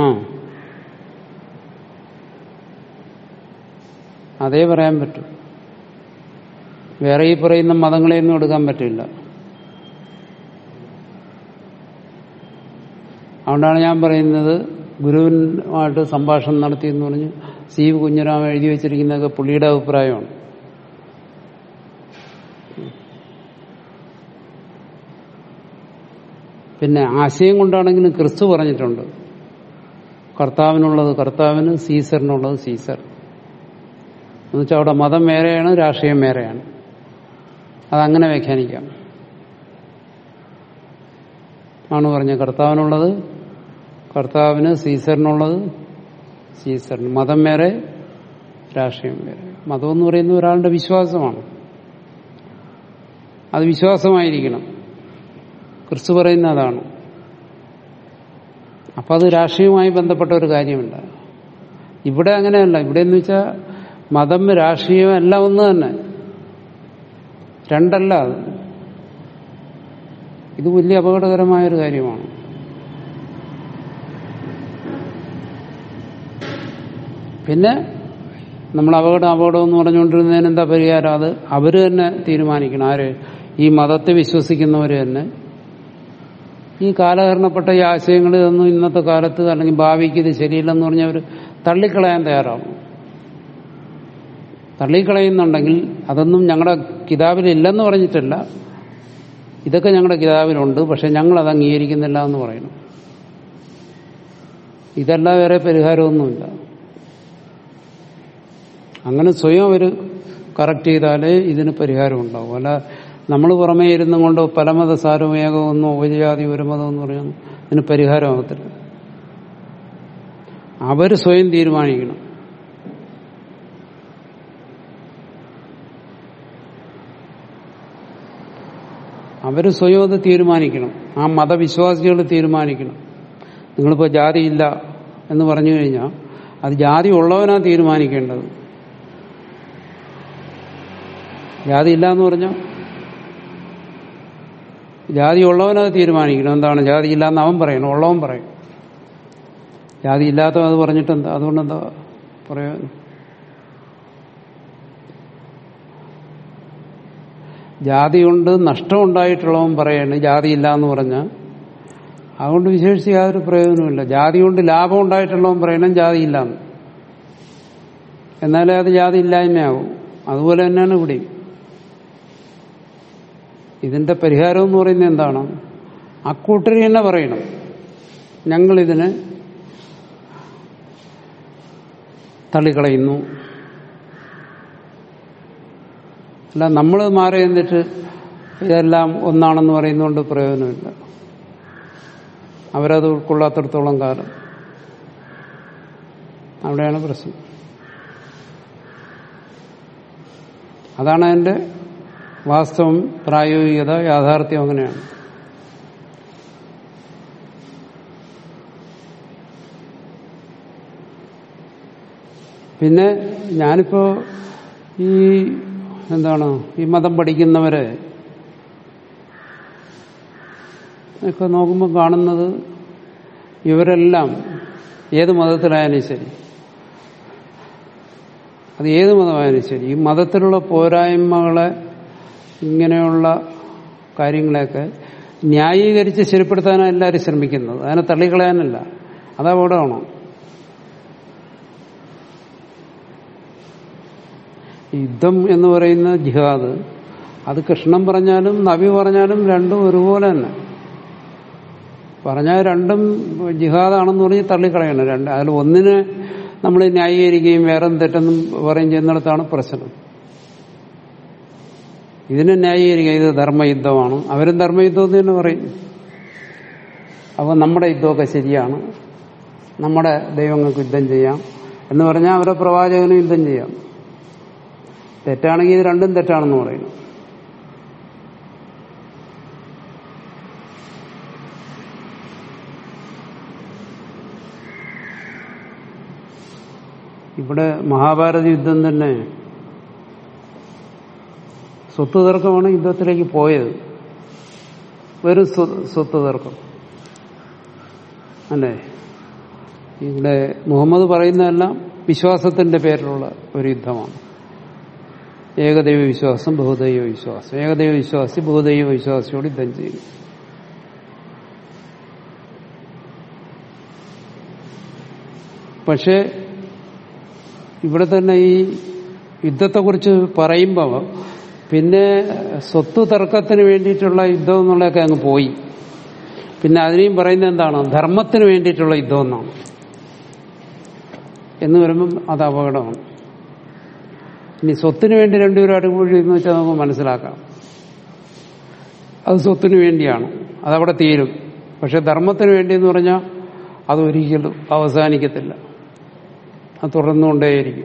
അതേ പറയാൻ പറ്റൂ വേറെ ഈ പറയുന്ന മതങ്ങളെയൊന്നും എടുക്കാൻ പറ്റില്ല അതുകൊണ്ടാണ് ഞാൻ പറയുന്നത് ഗുരുവിനുമായിട്ട് സംഭാഷണം നടത്തി എന്ന് പറഞ്ഞ് സി വി കുഞ്ഞിരാമ എഴുതി വെച്ചിരിക്കുന്നതൊക്കെ പുള്ളിയുടെ അഭിപ്രായമാണ് പിന്നെ ആശയം കൊണ്ടാണെങ്കിലും ക്രിസ്തു പറഞ്ഞിട്ടുണ്ട് കർത്താവിനുള്ളത് കർത്താവിന് സീസറിനുള്ളത് സീസർ എന്നുവെച്ചാൽ അവിടെ മതം വേറെയാണ് രാഷ്ട്രീയം വേറെയാണ് അതങ്ങനെ വ്യാഖ്യാനിക്കാം ആണ് പറഞ്ഞ കർത്താവിനുള്ളത് കർത്താവിന് സീസറിനുള്ളത് സീസറിന് മതം വേറെ രാഷ്ട്രീയം വേറെ മതം എന്ന് പറയുന്നത് ഒരാളുടെ വിശ്വാസമാണ് അത് വിശ്വാസമായിരിക്കണം ക്രിസ്തു പറയുന്ന അതാണ് അപ്പൊ അത് രാഷ്ട്രീയവുമായി ബന്ധപ്പെട്ട ഒരു കാര്യമല്ല ഇവിടെ അങ്ങനെയല്ല ഇവിടെ എന്ന് വെച്ചാൽ മതം രാഷ്ട്രീയം എല്ലാം ഒന്ന് തന്നെ രണ്ടല്ല അത് ഇത് വലിയ അപകടകരമായ ഒരു കാര്യമാണ് പിന്നെ നമ്മൾ അപകടം അപകടം എന്ന് പറഞ്ഞുകൊണ്ടിരുന്നതിന് എന്താ പരിഹാരം അത് അവര് തന്നെ തീരുമാനിക്കണം ആര് ഈ മതത്തെ വിശ്വസിക്കുന്നവര് തന്നെ ഈ കാലഹരണപ്പെട്ട ഈ ആശയങ്ങൾ ഇതൊന്നും ഇന്നത്തെ കാലത്ത് അല്ലെങ്കിൽ ഭാവിക്ക് ഇത് ശരിയില്ലെന്ന് പറഞ്ഞവർ തള്ളിക്കളയാൻ തയ്യാറാവും തള്ളിക്കളയുന്നുണ്ടെങ്കിൽ അതൊന്നും ഞങ്ങളുടെ കിതാബിലില്ലെന്ന് പറഞ്ഞിട്ടല്ല ഇതൊക്കെ ഞങ്ങളുടെ കിതാബിലുണ്ട് പക്ഷെ ഞങ്ങൾ അത് അംഗീകരിക്കുന്നില്ല എന്ന് പറയണം ഇതല്ല വേറെ പരിഹാരമൊന്നുമില്ല അങ്ങനെ സ്വയം അവർ കറക്റ്റ് ചെയ്താലേ ഇതിന് പരിഹാരം ഉണ്ടാവും അല്ല നമ്മൾ പുറമേ ഇരുന്നും കൊണ്ട് പലമത സാരമേകമെന്നോ ഉപജാതി ഒരു മതം എന്ന് പറയുന്നു ഇതിന് പരിഹാരമാകത്തില്ല അവർ സ്വയം തീരുമാനിക്കണം അവർ സ്വയം അത് തീരുമാനിക്കണം ആ മതവിശ്വാസികൾ തീരുമാനിക്കണം നിങ്ങളിപ്പോൾ ജാതിയില്ല എന്ന് പറഞ്ഞു കഴിഞ്ഞാൽ അത് ജാതി ഉള്ളവനാ തീരുമാനിക്കേണ്ടത് ജാതി ഇല്ല എന്ന് പറഞ്ഞാൽ ജാതി ഉള്ളവനത് തീരുമാനിക്കണം എന്താണ് ജാതി ഇല്ല എന്ന് അവൻ പറയണം ഉള്ളവൻ പറയും ജാതി ഇല്ലാത്തവൻ അത് പറഞ്ഞിട്ട് എന്താ അതുകൊണ്ട് എന്താ പറയാൻ ജാതി കൊണ്ട് നഷ്ടമുണ്ടായിട്ടുള്ളവൻ പറയാണ് ജാതി ഇല്ല എന്ന് പറഞ്ഞാൽ അതുകൊണ്ട് വിശേഷിച്ച് യാതൊരു പ്രയോജനമില്ല ജാതി കൊണ്ട് ലാഭം ഉണ്ടായിട്ടുള്ളവൻ പറയണം ജാതി ഇല്ലാന്ന് എന്നാലേ അത് ജാതി ഇല്ലായ്മയാവും അതുപോലെ തന്നെയാണ് ഇവിടെ ഇതിന്റെ പരിഹാരം എന്ന് പറയുന്നത് എന്താണ് അക്കൂട്ടരി തന്നെ പറയണം ഞങ്ങളിതിനെ തള്ളിക്കളയുന്നു അല്ല നമ്മൾ മാറി എന്നിട്ട് ഇതെല്ലാം ഒന്നാണെന്ന് പറയുന്നതുകൊണ്ട് പ്രയോജനമില്ല അവരത് ഉൾക്കൊള്ളാത്തിടത്തോളം കാലം അവിടെയാണ് പ്രശ്നം അതാണ് അതിന്റെ വാസ്തവം പ്രായോഗികത യാഥാർത്ഥ്യം അങ്ങനെയാണ് പിന്നെ ഞാനിപ്പോ ഈ എന്താണ് ഈ മതം പഠിക്കുന്നവരെ ഒക്കെ നോക്കുമ്പോൾ കാണുന്നത് ഇവരെല്ലാം ഏത് മതത്തിലായാലും ശരി അത് ഏത് മതമായാലും ശരി ഈ മതത്തിലുള്ള പോരായ്മകളെ ഇങ്ങനെയുള്ള കാര്യങ്ങളെയൊക്കെ ന്യായീകരിച്ച് ശരിപ്പെടുത്താനാണ് എല്ലാവരും ശ്രമിക്കുന്നത് അതിനെ തള്ളിക്കളയാനല്ല അത് അപകടമാണോ യുദ്ധം എന്ന് പറയുന്ന ജിഹാദ് അത് കൃഷ്ണൻ പറഞ്ഞാലും നബി പറഞ്ഞാലും രണ്ടും ഒരുപോലെ തന്നെ പറഞ്ഞാൽ രണ്ടും ജിഹാദാണെന്ന് പറഞ്ഞ് തള്ളിക്കളയണം രണ്ട് അതിൽ ഒന്നിനെ നമ്മൾ ന്യായീകരിക്കുകയും വേറെ തെറ്റെന്നും പറയും ചെയ്യുന്നിടത്താണ് പ്രശ്നം ഇതിനെ ന്യായീകരിക്കുക ഇത് ധർമ്മയുദ്ധമാണ് അവരും ധർമ്മയുദ്ധം എന്ന് തന്നെ പറയും അപ്പോൾ നമ്മുടെ യുദ്ധമൊക്കെ ശരിയാണ് നമ്മുടെ ദൈവങ്ങൾക്ക് യുദ്ധം ചെയ്യാം എന്ന് പറഞ്ഞാൽ അവരെ പ്രവാചകനും യുദ്ധം ചെയ്യാം തെറ്റാണെങ്കിൽ ഇത് രണ്ടും തെറ്റാണെന്ന് പറയുന്നു ഇവിടെ മഹാഭാരത യുദ്ധം തന്നെ സ്വത്ത് തർക്കമാണ് യുദ്ധത്തിലേക്ക് പോയത് വെറും സ്വ- സ്വത്ത് തർക്കം അല്ലേ ഇവിടെ മുഹമ്മദ് പറയുന്നതെല്ലാം വിശ്വാസത്തിന്റെ പേരിലുള്ള ഒരു യുദ്ധമാണ് ഏകദൈവ വിശ്വാസം ബഹുദൈവ വിശ്വാസം ഏകദൈവ വിശ്വാസി ബഹുദൈവ വിശ്വാസിയോട് യുദ്ധം ചെയ്യും പക്ഷേ ഇവിടെ തന്നെ ഈ യുദ്ധത്തെക്കുറിച്ച് പറയുമ്പോൾ പിന്നെ സ്വത്ത് തർക്കത്തിന് വേണ്ടിയിട്ടുള്ള യുദ്ധം എന്നുള്ളതൊക്കെ അങ്ങ് പോയി പിന്നെ അതിനെയും പറയുന്നത് എന്താണ് ധർമ്മത്തിന് വേണ്ടിയിട്ടുള്ള യുദ്ധം എന്നാണ് എന്ന് വരുമ്പം അത് അപകടമാണ് ഇനി സ്വത്തിന് വേണ്ടി രണ്ടുപേരും അടിപൊളി എന്ന് വെച്ചാൽ നമുക്ക് മനസ്സിലാക്കാം അത് സ്വത്തിന് വേണ്ടിയാണ് അതവിടെ തീരും പക്ഷെ ധർമ്മത്തിന് വേണ്ടി എന്ന് പറഞ്ഞാൽ അതൊരിക്കലും അവസാനിക്കത്തില്ല അത് തുടർന്നുകൊണ്ടേയിരിക്കും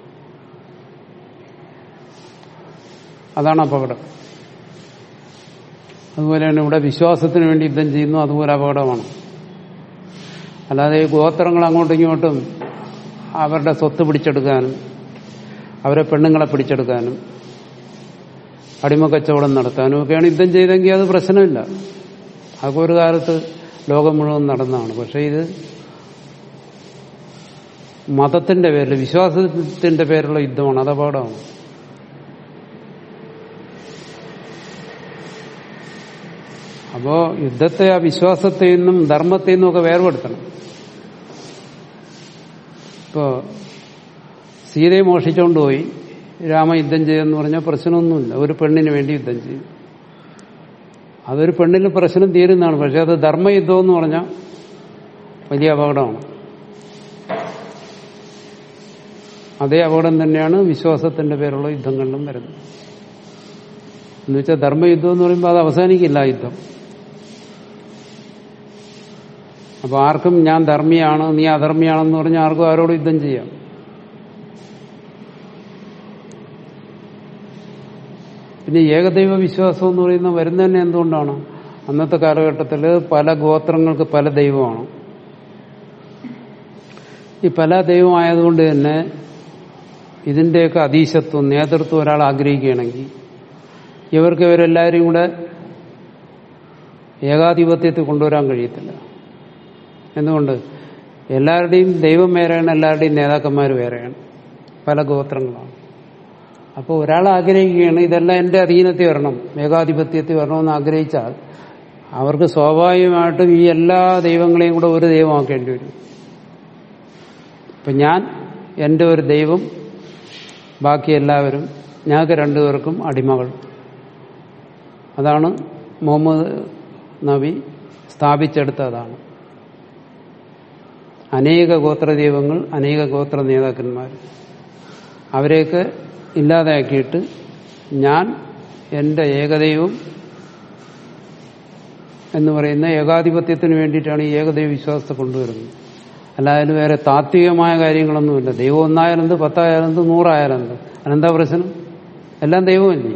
അതാണ് അപകടം അതുപോലെയാണ് ഇവിടെ വിശ്വാസത്തിന് വേണ്ടി യുദ്ധം ചെയ്യുന്നു അതുപോലെ അപകടമാണ് അല്ലാതെ ഈ ഗോത്രങ്ങൾ അങ്ങോട്ടും ഇങ്ങോട്ടും അവരുടെ സ്വത്ത് പിടിച്ചെടുക്കാനും അവരെ പെണ്ണുങ്ങളെ പിടിച്ചെടുക്കാനും അടിമക്കച്ചവടം നടത്താനും ഒക്കെയാണ് യുദ്ധം ചെയ്തെങ്കിൽ അത് പ്രശ്നമില്ല അതൊക്കെ ഒരു കാലത്ത് ലോകം മുഴുവൻ നടന്നതാണ് പക്ഷെ ഇത് മതത്തിന്റെ പേരിൽ വിശ്വാസത്തിന്റെ പേരിലുള്ള യുദ്ധമാണ് അത് അപകടമാണ് അപ്പോ യുദ്ധത്തെ ആ വിശ്വാസത്തിൽ നിന്നും ധർമ്മത്തിൽ നിന്നും ഒക്കെ വേർപെടുത്തണം ഇപ്പോ സീതയെ മോഷിച്ചുകൊണ്ട് പോയി രാമ യുദ്ധം ചെയ്യുമെന്ന് പറഞ്ഞാൽ പ്രശ്നമൊന്നുമില്ല ഒരു പെണ്ണിന് വേണ്ടി യുദ്ധം ചെയ്യും അതൊരു പെണ്ണിന് പ്രശ്നം തീരുന്നതാണ് പക്ഷെ അത് ധർമ്മയുദ്ധം എന്ന് പറഞ്ഞാൽ വലിയ അപകടമാണ് അതേ അപകടം തന്നെയാണ് വിശ്വാസത്തിന്റെ പേരുള്ള യുദ്ധങ്ങളിലും വരുന്നത് എന്നുവെച്ചാൽ ധർമ്മയുദ്ധം എന്ന് പറയുമ്പോൾ അത് അവസാനിക്കില്ല ആ യുദ്ധം അപ്പൊ ആർക്കും ഞാൻ ധർമ്മിയാണ് നീ അധർമ്മിയാണെന്ന് പറഞ്ഞാൽ ആർക്കും ആരോടും യുദ്ധം ചെയ്യാം പിന്നെ ഏകദൈവ വിശ്വാസം എന്ന് പറയുന്ന വരുന്നത് തന്നെ എന്തുകൊണ്ടാണ് അന്നത്തെ കാലഘട്ടത്തിൽ പല ഗോത്രങ്ങൾക്ക് പല ദൈവമാണ് ഈ പല ദൈവമായതുകൊണ്ട് തന്നെ ഇതിന്റെയൊക്കെ അതീശത്വം നേതൃത്വം ഒരാൾ ആഗ്രഹിക്കുകയാണെങ്കിൽ ഇവർക്ക് ഇവരെല്ലാവരും കൂടെ ഏകാധിപത്യത്തിൽ കൊണ്ടുവരാൻ കഴിയത്തില്ല എന്തുകൊണ്ട് എല്ലാവരുടെയും ദൈവം വേറെയാണ് എല്ലാവരുടെയും നേതാക്കന്മാർ വേറെയാണ് പല ഗോത്രങ്ങളാണ് അപ്പോൾ ഒരാൾ ആഗ്രഹിക്കുകയാണ് ഇതെല്ലാം എൻ്റെ അധീനത്തിൽ വരണം ഏകാധിപത്യത്തിൽ വരണമെന്ന് ആഗ്രഹിച്ചാൽ അവർക്ക് സ്വാഭാവികമായിട്ടും ഈ എല്ലാ ദൈവങ്ങളെയും കൂടെ ഒരു ദൈവമാക്കേണ്ടി വരും ഇപ്പം ഞാൻ എൻ്റെ ഒരു ദൈവം ബാക്കി എല്ലാവരും ഞങ്ങൾക്ക് രണ്ടുപേർക്കും അടിമകൾ അതാണ് മുഹമ്മദ് നബി സ്ഥാപിച്ചെടുത്തതാണ് അനേക ഗോത്ര ദൈവങ്ങൾ അനേക ഗോത്ര നേതാക്കന്മാർ അവരെയൊക്കെ ഇല്ലാതാക്കിയിട്ട് ഞാൻ എൻ്റെ ഏകദൈവം എന്ന് പറയുന്ന ഏകാധിപത്യത്തിന് വേണ്ടിയിട്ടാണ് ഈ ഏകദൈവ വിശ്വാസത്തെ കൊണ്ടുവരുന്നത് അല്ലാതെ വേറെ താത്വികമായ കാര്യങ്ങളൊന്നുമില്ല ദൈവം ഒന്നായാലെന്ത് പത്തായാലെന്ത് നൂറായാലെന്ത് അതെന്താ പ്രശ്നം എല്ലാം ദൈവമല്ലേ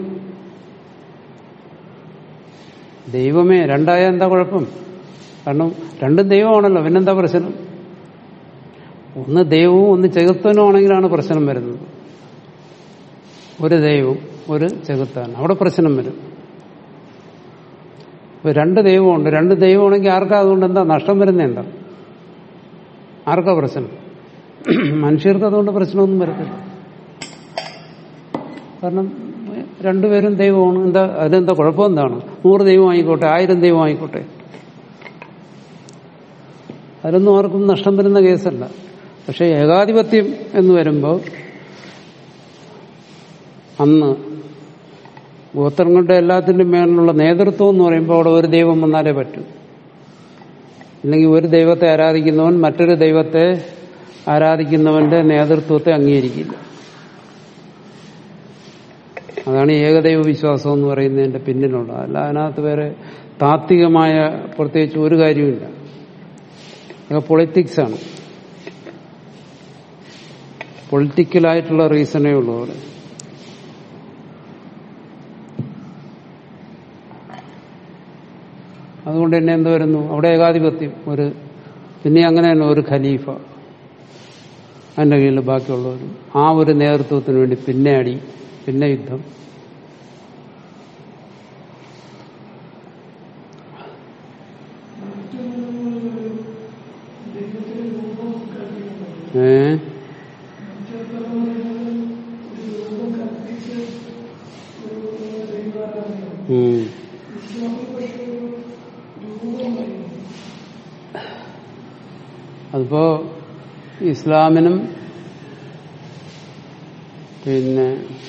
ദൈവമേ രണ്ടായ എന്താ കുഴപ്പം കാരണം രണ്ടും ദൈവമാണല്ലോ പിന്നെന്താ പ്രശ്നം ഒന്ന് ദൈവവും ഒന്ന് ചെകുത്തനുമാണെങ്കിലാണ് പ്രശ്നം വരുന്നത് ഒരു ദൈവം ഒരു ചെകുത്താൻ അവിടെ പ്രശ്നം വരും ഇപ്പൊ രണ്ട് ദൈവമുണ്ട് രണ്ട് ദൈവമാണെങ്കിൽ ആർക്കാ അതുകൊണ്ട് എന്താ നഷ്ടം വരുന്നത് എന്താ ആർക്കാ പ്രശ്നം മനുഷ്യർക്ക് അതുകൊണ്ട് പ്രശ്നമൊന്നും വരത്തില്ല കാരണം രണ്ടുപേരും ദൈവമാണ് എന്താ അതിലെന്താ കുഴപ്പം എന്താണ് നൂറ് ദൈവം ആയിക്കോട്ടെ ആയിരം ദൈവം ആയിക്കോട്ടെ അതിലൊന്നും ആർക്കും നഷ്ടം വരുന്ന കേസല്ല പക്ഷെ ഏകാധിപത്യം എന്ന് വരുമ്പോൾ അന്ന് ഗോത്രങ്ങളുടെ എല്ലാത്തിൻ്റെ മേലുള്ള നേതൃത്വം എന്ന് പറയുമ്പോൾ അവിടെ ഒരു ദൈവം വന്നാലേ പറ്റൂ ഇല്ലെങ്കിൽ ഒരു ദൈവത്തെ ആരാധിക്കുന്നവൻ മറ്റൊരു ദൈവത്തെ ആരാധിക്കുന്നവന്റെ നേതൃത്വത്തെ അംഗീകരിക്കില്ല അതാണ് ഏകദൈവ വിശ്വാസം എന്ന് പറയുന്നതിന്റെ പിന്നിലുള്ളത് അല്ല അതിനകത്ത് വേറെ താത്വികമായ പ്രത്യേകിച്ച് ഒരു കാര്യമില്ല അതൊക്കെ പൊളിറ്റിക്സ് ആണ് പൊളിറ്റിക്കലായിട്ടുള്ള റീസണേ ഉള്ളൂ അവിടെ അതുകൊണ്ട് തന്നെ എന്ത് വരുന്നു അവിടെ ഏകാധിപത്യം ഒരു പിന്നെ അങ്ങനെ തന്നെ ഒരു ഖലീഫ അതിന്റെ കീഴിൽ ബാക്കിയുള്ളവരും ആ ഒരു നേതൃത്വത്തിന് വേണ്ടി പിന്നെ അടി പിന്നെ യുദ്ധം ഏ ഉം. അതിപ്പോ ഇസ്ലാമിനും പിന്നെ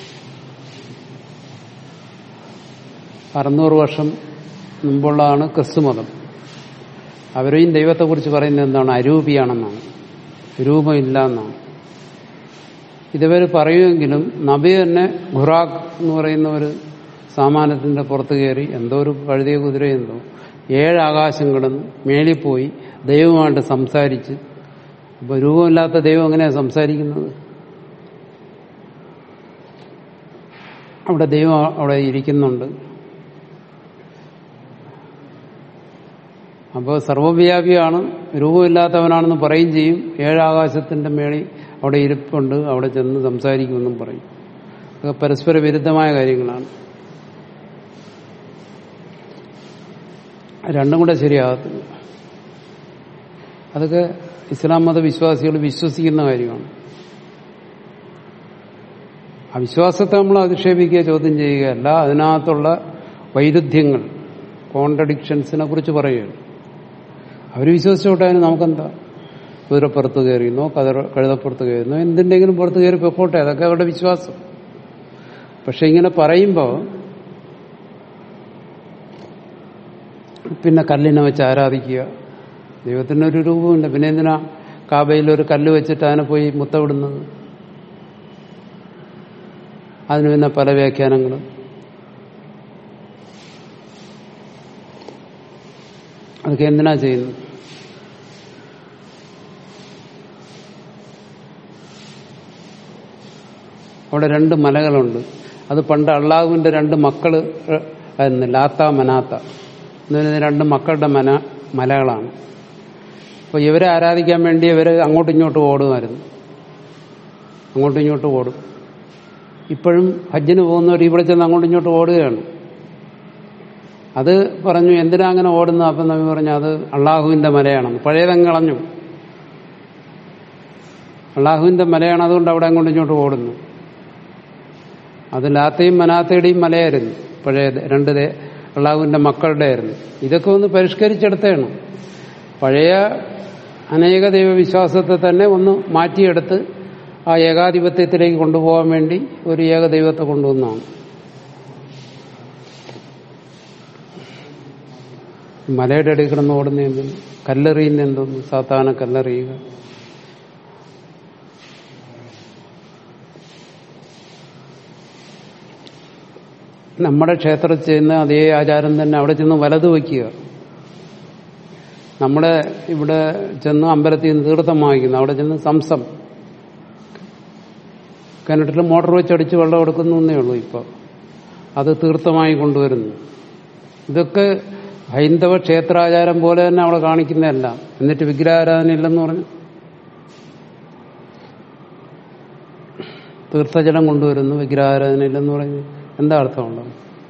അറുന്നൂറ് വർഷം മുമ്പുള്ളതാണ് ക്രിസ്തുമതം അവരെയും ദൈവത്തെക്കുറിച്ച് പറയുന്നത് എന്താണ് അരൂപിയാണെന്നാണ് രൂപമില്ല എന്നാണ് ഇതുവർ പറയുമെങ്കിലും നബി തന്നെ ഖുറാഖ് എന്ന് പറയുന്ന ഒരു സാമാനത്തിന്റെ പുറത്ത് കയറി എന്തോ ഒരു കഴുതിയ കുതിര എന്തോ ഏഴ് ആകാശം കിടന്ന് മേളിൽ പോയി ദൈവമായിട്ട് സംസാരിച്ച് അപ്പൊ രൂപമില്ലാത്ത ദൈവം എങ്ങനെയാണ് സംസാരിക്കുന്നത് അവിടെ ദൈവം അവിടെ ഇരിക്കുന്നുണ്ട് അപ്പോൾ സർവവ്യാപിയാണ് രൂപമില്ലാത്തവനാണെന്ന് പറയും ചെയ്യും ഏഴാകാശത്തിന്റെ മേളിൽ അവിടെ ഇരിപ്പുണ്ട് അവിടെ ചെന്ന് സംസാരിക്കുമെന്നും പറയും അതൊക്കെ പരസ്പര വിരുദ്ധമായ കാര്യങ്ങളാണ് രണ്ടും കൂടെ ശരിയാകത്തില്ല അതൊക്കെ ഇസ്ലാം മത വിശ്വാസികൾ വിശ്വസിക്കുന്ന കാര്യമാണ് ആ വിശ്വാസത്തെ നമ്മൾ അധിക്ഷേപിക്കുക ചോദ്യം ചെയ്യുകയല്ല അതിനകത്തുള്ള വൈരുദ്ധ്യങ്ങൾ കോൺട്രഡിക്ഷൻസിനെ കുറിച്ച് പറയുകയാണ് അവർ വിശ്വസിച്ചോട്ടെ അതിന് നമുക്കെന്താ കുതിരപ്പുറത്ത് കയറിയെന്നോ കതിര കഴുതപ്പുറത്ത് കയറുന്നോ എന്തിൻ്റെങ്കിലും പുറത്ത് കയറി പൊക്കോട്ടെ അതൊക്കെ അവരുടെ വിശ്വാസം പക്ഷെ ഇങ്ങനെ പറയുമ്പോൾ പിന്നെ കല്ലിനെ വെച്ച് ആരാധിക്കുക ദൈവത്തിന് ഒരു രൂപമുണ്ട് പിന്നെ എന്തിനാ കാബയിൽ ഒരു കല്ല് വെച്ചിട്ട് അതിനെ പോയി മുത്തവിടുന്നത് അതിന് പിന്നെ പല വ്യാഖ്യാനങ്ങളും അതൊക്കെ എന്തിനാ ചെയ്യുന്നത് അവിടെ രണ്ട് മലകളുണ്ട് അത് പണ്ട് അള്ളാഹുവിന്റെ രണ്ട് മക്കള് ആയിരുന്നു ലാത്ത മനാത്ത എന്ന് പറയുന്നത് രണ്ട് മക്കളുടെ മന മലകളാണ് അപ്പോൾ ഇവരെ ആരാധിക്കാൻ വേണ്ടി ഇവർ അങ്ങോട്ടും ഇങ്ങോട്ടും ഓടുമായിരുന്നു അങ്ങോട്ടും ഇങ്ങോട്ടും ഓടും ഇപ്പോഴും ഹജ്ജിന് പോകുന്നവർ ഇവിടെ ചെന്ന് അങ്ങോട്ടും ഇങ്ങോട്ടും ഓടുകയാണ് അത് പറഞ്ഞു എന്തിനാ അങ്ങനെ ഓടുന്നത് അപ്പം നബി പറഞ്ഞു അത് അള്ളാഹുവിന്റെ മലയാണെന്ന് പഴയതങ്ങ് കളഞ്ഞു അള്ളാഹുവിന്റെ മലയാണ് അതുകൊണ്ട് അവിടെ അങ്ങോട്ടും ഇങ്ങോട്ടും ഓടുന്നു അത് ലാത്തയും മനാത്തയുടെയും മലയായിരുന്നു പഴയ രണ്ട് ദേ- അള്ളാഹുവിന്റെ മക്കളുടെ ആയിരുന്നു ഇതൊക്കെ ഒന്ന് പരിഷ്കരിച്ചെടുത്തേണം പഴയ അനേക ദൈവവിശ്വാസത്തെ തന്നെ ഒന്ന് മാറ്റിയെടുത്ത് ആ ഏകാധിപത്യത്തിലേക്ക് കൊണ്ടുപോകാൻ വേണ്ടി ഒരു ഏകദൈവത്തെ കൊണ്ടുവന്നതാണ് മലയുടെ ഇടയിൽ കിടന്ന് ഓടുന്ന എന്തെന്ന് കല്ലെറിയുന്ന എന്തോന്ന് സാധാരണ കല്ലെറിയുക നമ്മുടെ ക്ഷേത്രത്തിൽ ചെയ്യുന്ന അതേ ആചാരം തന്നെ അവിടെ ചെന്ന് വലത് വയ്ക്കുക നമ്മുടെ ഇവിടെ ചെന്ന് അമ്പലത്തിൽ നിന്ന് തീർത്ഥം വാങ്ങിക്കുന്നു അവിടെ ചെന്ന് സംസം കിണറ്റിൽ മോട്ടോർ വെച്ചടിച്ച് വെള്ളം എടുക്കുന്നു എന്നേ ഉള്ളൂ ഇപ്പോൾ അത് തീർത്ഥമായി കൊണ്ടുവരുന്നു ഇതൊക്കെ ഹൈന്ദവ ക്ഷേത്രാചാരം പോലെ തന്നെ അവിടെ കാണിക്കുന്നതല്ല എന്നിട്ട് വിഗ്രഹാരാധന ഇല്ലെന്ന് പറഞ്ഞു തീർത്ഥജലം കൊണ്ടുവരുന്നു വിഗ്രഹാരാധന ഇല്ലെന്ന് പറഞ്ഞു എന്താ അർത്ഥമുണ്ടോ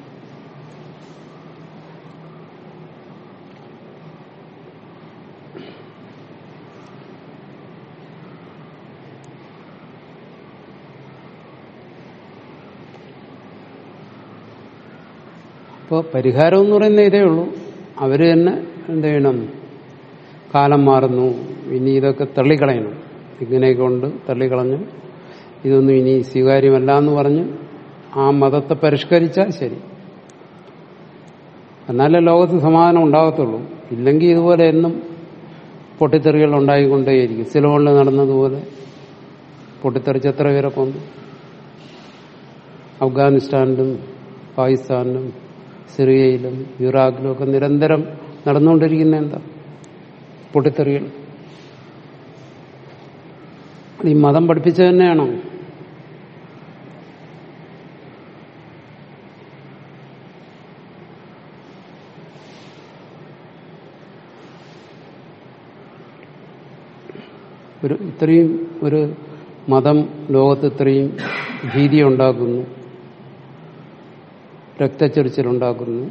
അപ്പോൾ പരിഹാരം എന്ന് പറയുന്ന ഇതേ ഉള്ളൂ അവർ തന്നെ എന്ത് ചെയ്യണം കാലം മാറുന്നു ഇനി ഇതൊക്കെ തള്ളിക്കളയണം ഇങ്ങനെയൊക്കെ കൊണ്ട് തള്ളിക്കളഞ്ഞു ഇതൊന്നും ഇനി സ്വീകാര്യമല്ല എന്ന് പറഞ്ഞ് ആ മതത്തെ പരിഷ്കരിച്ചാൽ ശരി എന്നാലേ ലോകത്ത് സമാധാനം ഉണ്ടാകത്തുള്ളൂ ഇല്ലെങ്കിൽ ഇതുപോലെ എന്നും പൊട്ടിത്തെറികൾ ഉണ്ടായിക്കൊണ്ടേയിരിക്കും സിലോണിൽ നടന്നതുപോലെ പൊട്ടിത്തെറിച്ച് എത്ര പേരെ കൊന്നു അഫ്ഗാനിസ്ഥാനിലും പാകിസ്ഥാനിലും സിറിയയിലും ഇറാഖിലും ഒക്കെ നിരന്തരം നടന്നുകൊണ്ടിരിക്കുന്ന എന്താ പൊട്ടിത്തെറികൾ അത് ഈ മതം പഠിപ്പിച്ചത് തന്നെയാണോ ഒരു ഇത്രയും ഒരു മതം ലോകത്ത് ഇത്രയും ഭീതി ഉണ്ടാക്കുന്നു രക്തച്ചൊരിച്ചിലുണ്ടാക്കുന്നു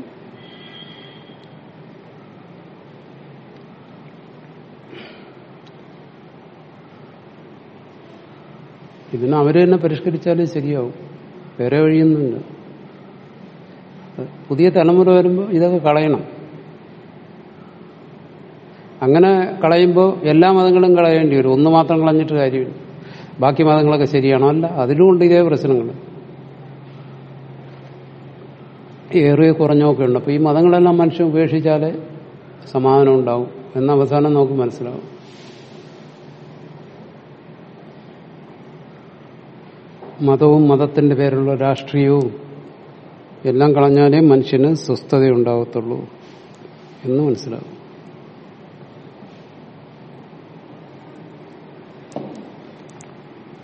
ഇതിന് അവര് തന്നെ പരിഷ്കരിച്ചാലേ ശരിയാവും വേറെ വഴിയൊന്നുമില്ല പുതിയ തലമുറ വരുമ്പോൾ ഇതൊക്കെ കളയണം അങ്ങനെ കളയുമ്പോൾ എല്ലാ മതങ്ങളും കളയേണ്ടി വരും ഒന്ന് മാത്രം കളഞ്ഞിട്ട് കാര്യമില്ല ബാക്കി മതങ്ങളൊക്കെ ശരിയാണോ അല്ല അതിലുമുണ്ട് ഇതേ പ്രശ്നങ്ങൾ ഏറിയ കുറഞ്ഞൊക്കെ ഉണ്ട് അപ്പൊ ഈ മതങ്ങളെല്ലാം മനുഷ്യൻ ഉപേക്ഷിച്ചാലേ സമാധാനം ഉണ്ടാവും എന്ന അവസാനം നമുക്ക് മനസ്സിലാവും മതവും മതത്തിന്റെ പേരിലുള്ള രാഷ്ട്രീയവും എല്ലാം കളഞ്ഞാലേ മനുഷ്യന് സ്വസ്ഥത ഉണ്ടാകത്തുള്ളൂ എന്ന് മനസ്സിലാവും